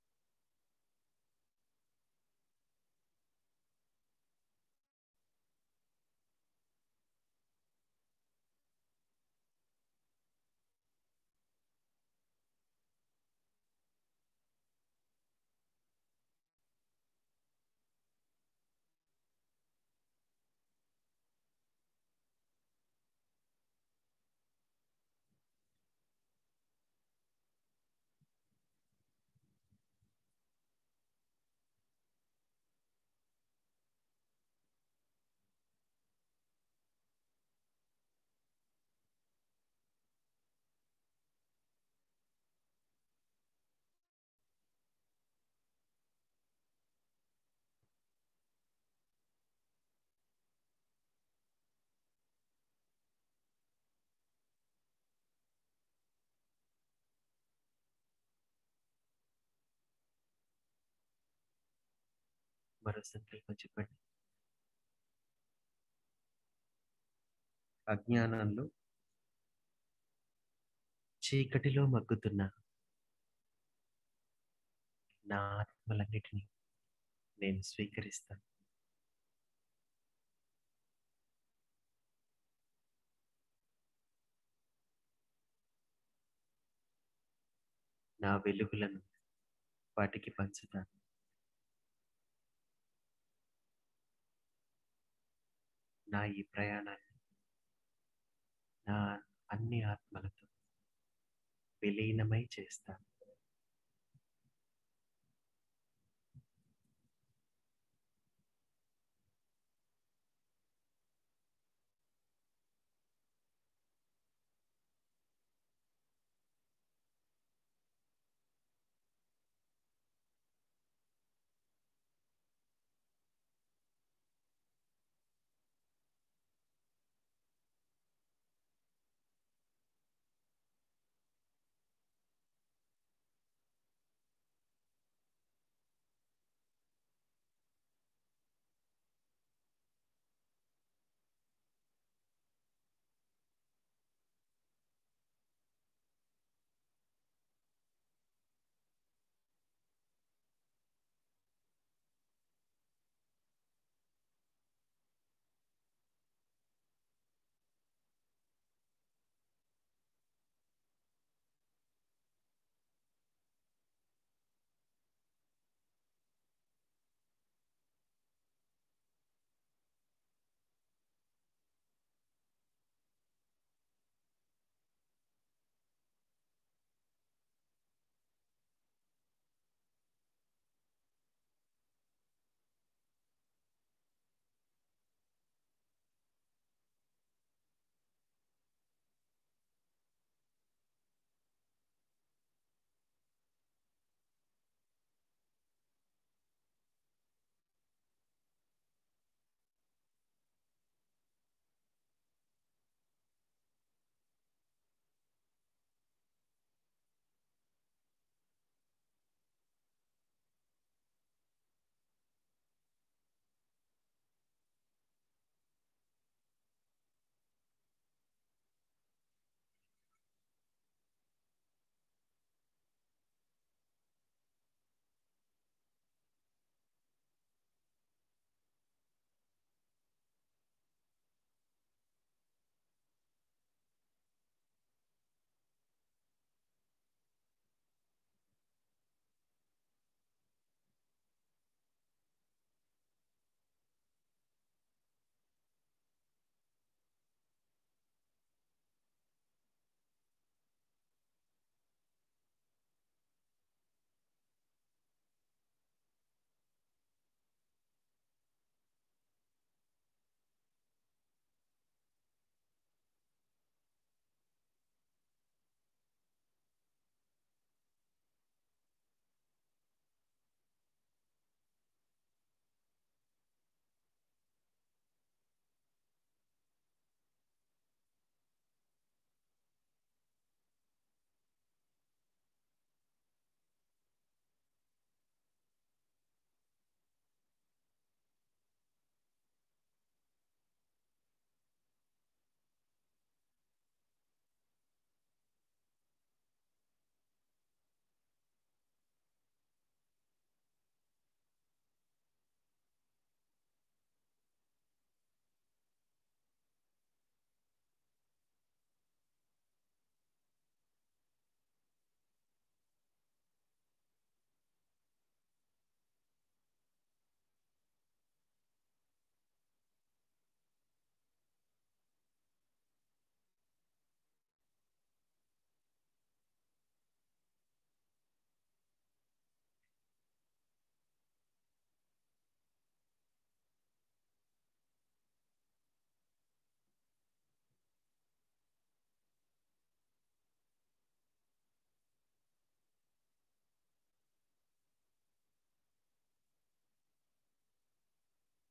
F: మరో సంకల్పం చెప్పండి అజ్ఞానంలో చీకటిలో మగ్గుతున్న నా ఆత్మలన్నిటినీ నేను స్వీకరిస్తాను నా వెలుగులను వాటికి పంచుతాను నా ఈ ప్రయాణాన్ని నా అన్ని ఆత్మలతో విలీనమై చేస్తాను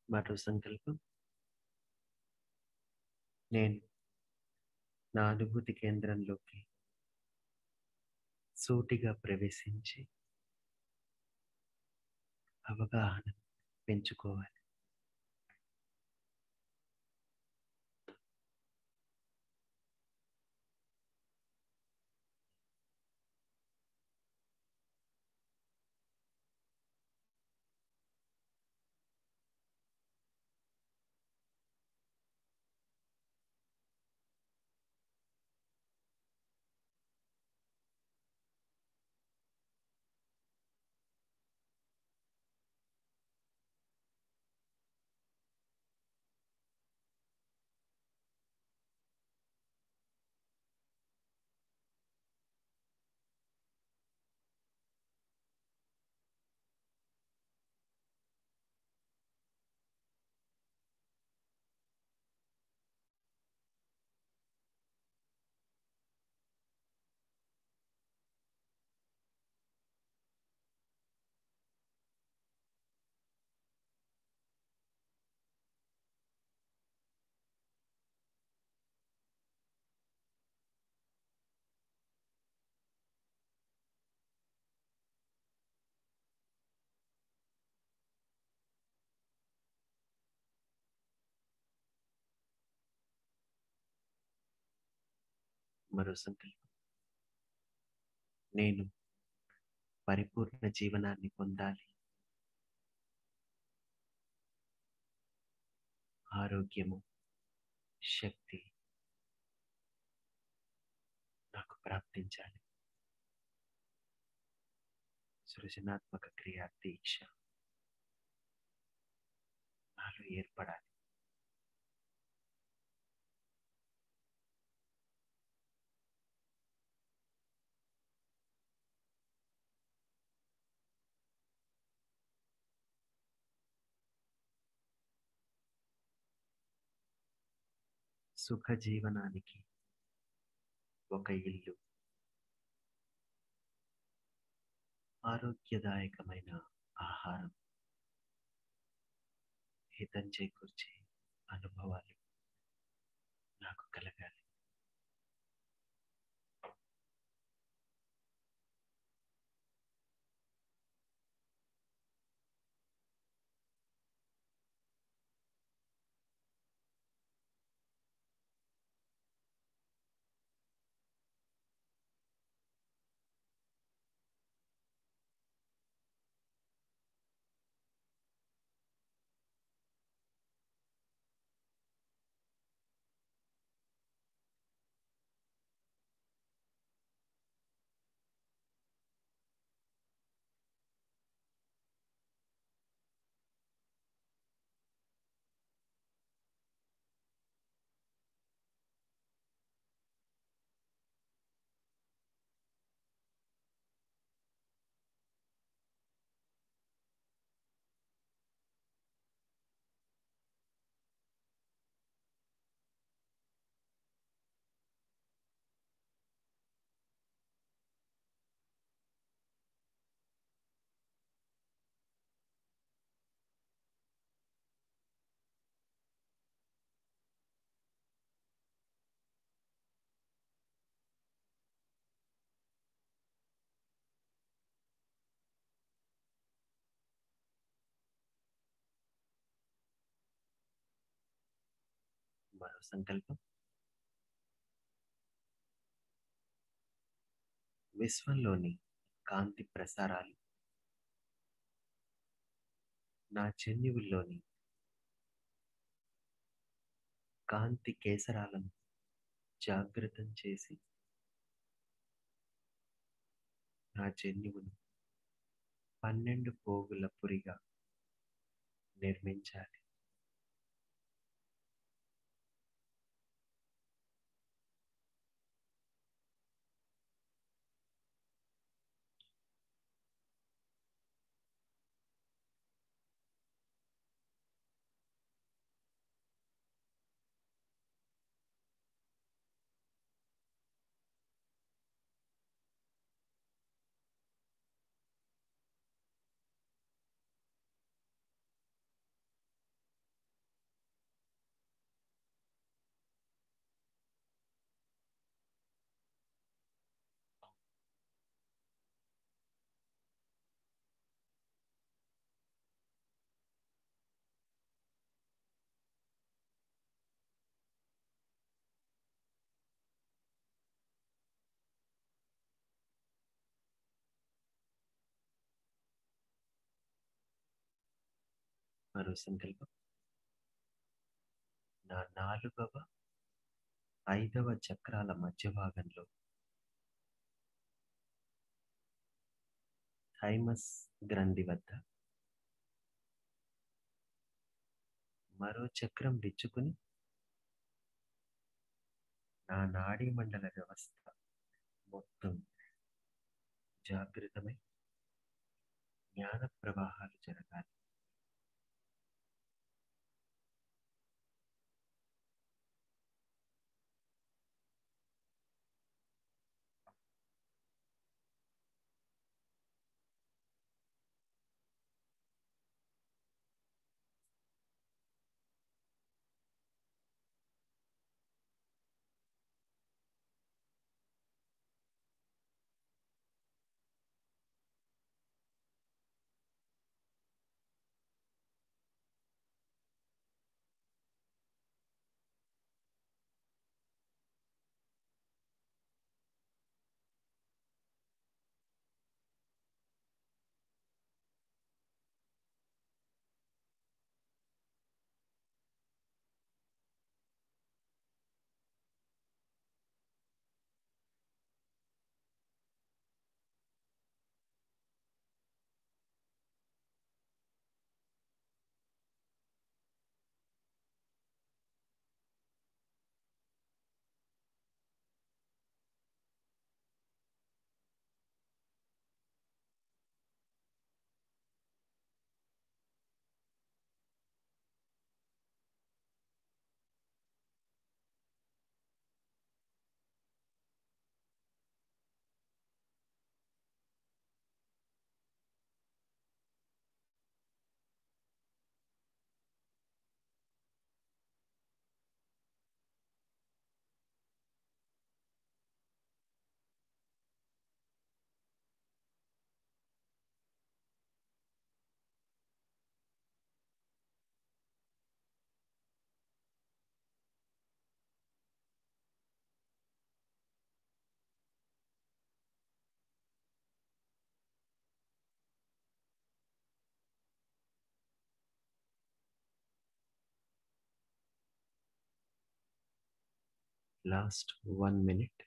F: మరో సంకల్పం నేను నా అనుభూతి కేంద్రంలోకి సూటిగా ప్రవేశించి అవగాహన పెంచుకోవాలి మరో సంకల్పం నేను పరిపూర్ణ జీవనాన్ని పొందాలి ఆరోగ్యము శక్తి నాకు ప్రాప్తించాలి సృజనాత్మక క్రియా దీక్ష నాలో ఏర్పడాలి సుఖ జీవనానికి ఒక ఇల్లు ఆరోగ్యదాయకమైన ఆహారం హితం చేకూర్చే అనుభవాలు నాకు కలగాలి మరో సంకల్పం విశ్వంలోని కాంతి ప్రసారాలు నా జన్యువుల్లోని కాంతి కేసరాలను జాగృతం చేసి నా జన్యువును పన్నెండు పోగుల పురిగా నిర్మించాలి మరో సంకల్పం నా నాలుగవ ఐదవ చక్రాల మధ్య భాగంలో థైమస్ గ్రంథి వద్ద మరో చక్రం విచ్చుకుని నా నాడీ మండల వ్యవస్థ మొత్తం జాగృతమై జ్ఞాన ప్రవాహాలు జరగాలి last one minute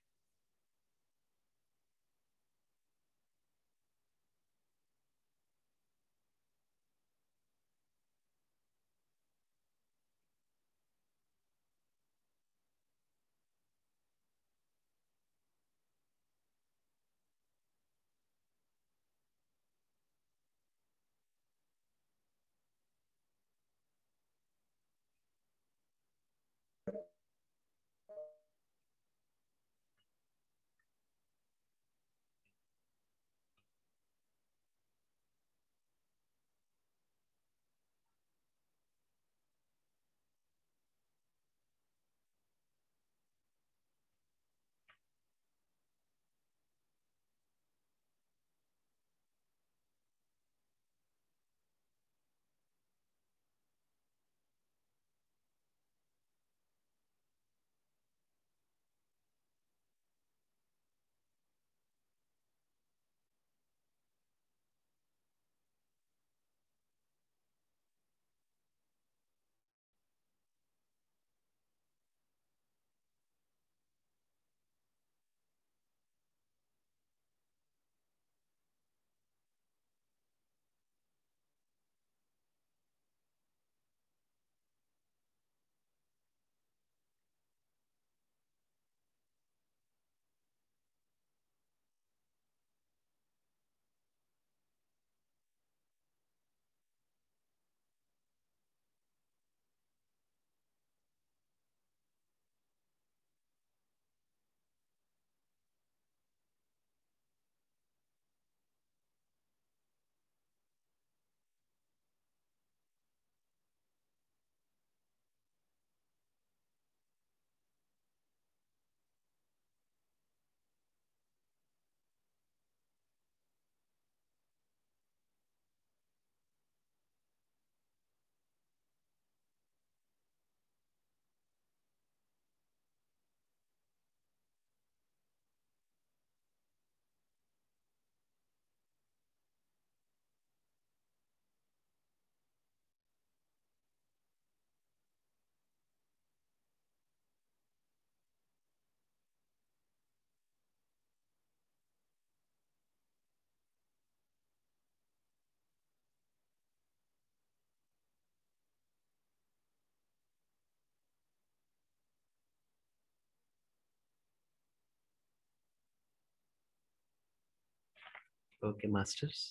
F: okay masters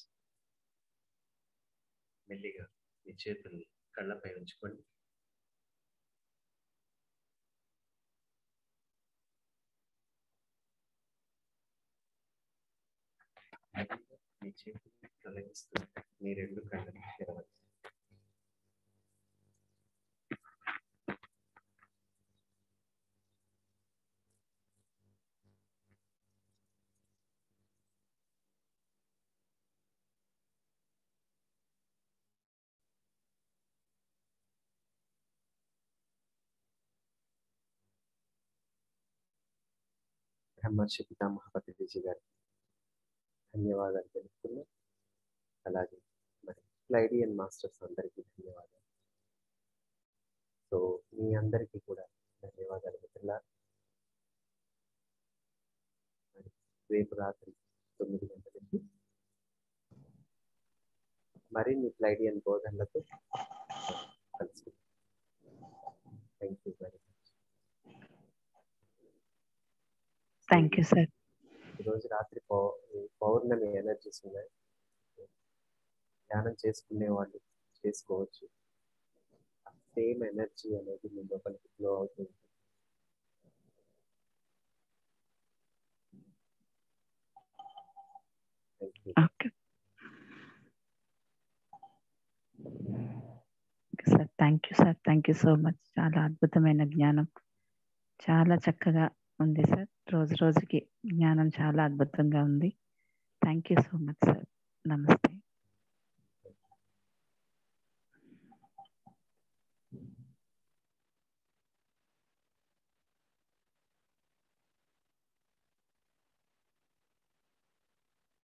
F: మెల్లిగా మీ చేతుల్ని కళ్ళపై ఉంచుకోండి మెల్లిగా మీ చేతుల్ని తొలగిస్తూ మీ రెండు కళ్ళని తెరవండి బ్రహ్మర్షి పితామహపతి విజయ్ గారికి ధన్యవాదాలు తెలుపుతున్నాం అలాగే మరి ఫ్లైడియన్ మాస్టర్స్ అందరికీ ధన్యవాదాలు సో మీ అందరికీ కూడా ధన్యవాదాలు మిత్రులారా మరి రేపు రాత్రి తొమ్మిది గంటలకి మరిన్ని ఫ్లైడియన్ బోధనలతో కలిసి thank you very much
A: thank you sir
F: ఈరోజు రాత్రి పౌ ఈ పౌర్ణమి ఎనర్జీస్ ఉన్నాయి ధ్యానం చేసుకునే వాళ్ళు చేసుకోవచ్చు సేమ్ ఎనర్జీ అనేది మీ లోపలికి ఫ్లో అవుతుంది thank you
A: okay sir thank you sir thank you so much చాలా అద్భుతమైన జ్ఞానం చాలా చక్కగా ఉంది సార్ రోజు రోజుకి జ్ఞానం చాలా అద్భుతంగా ఉంది thank you so much sir నమస్తే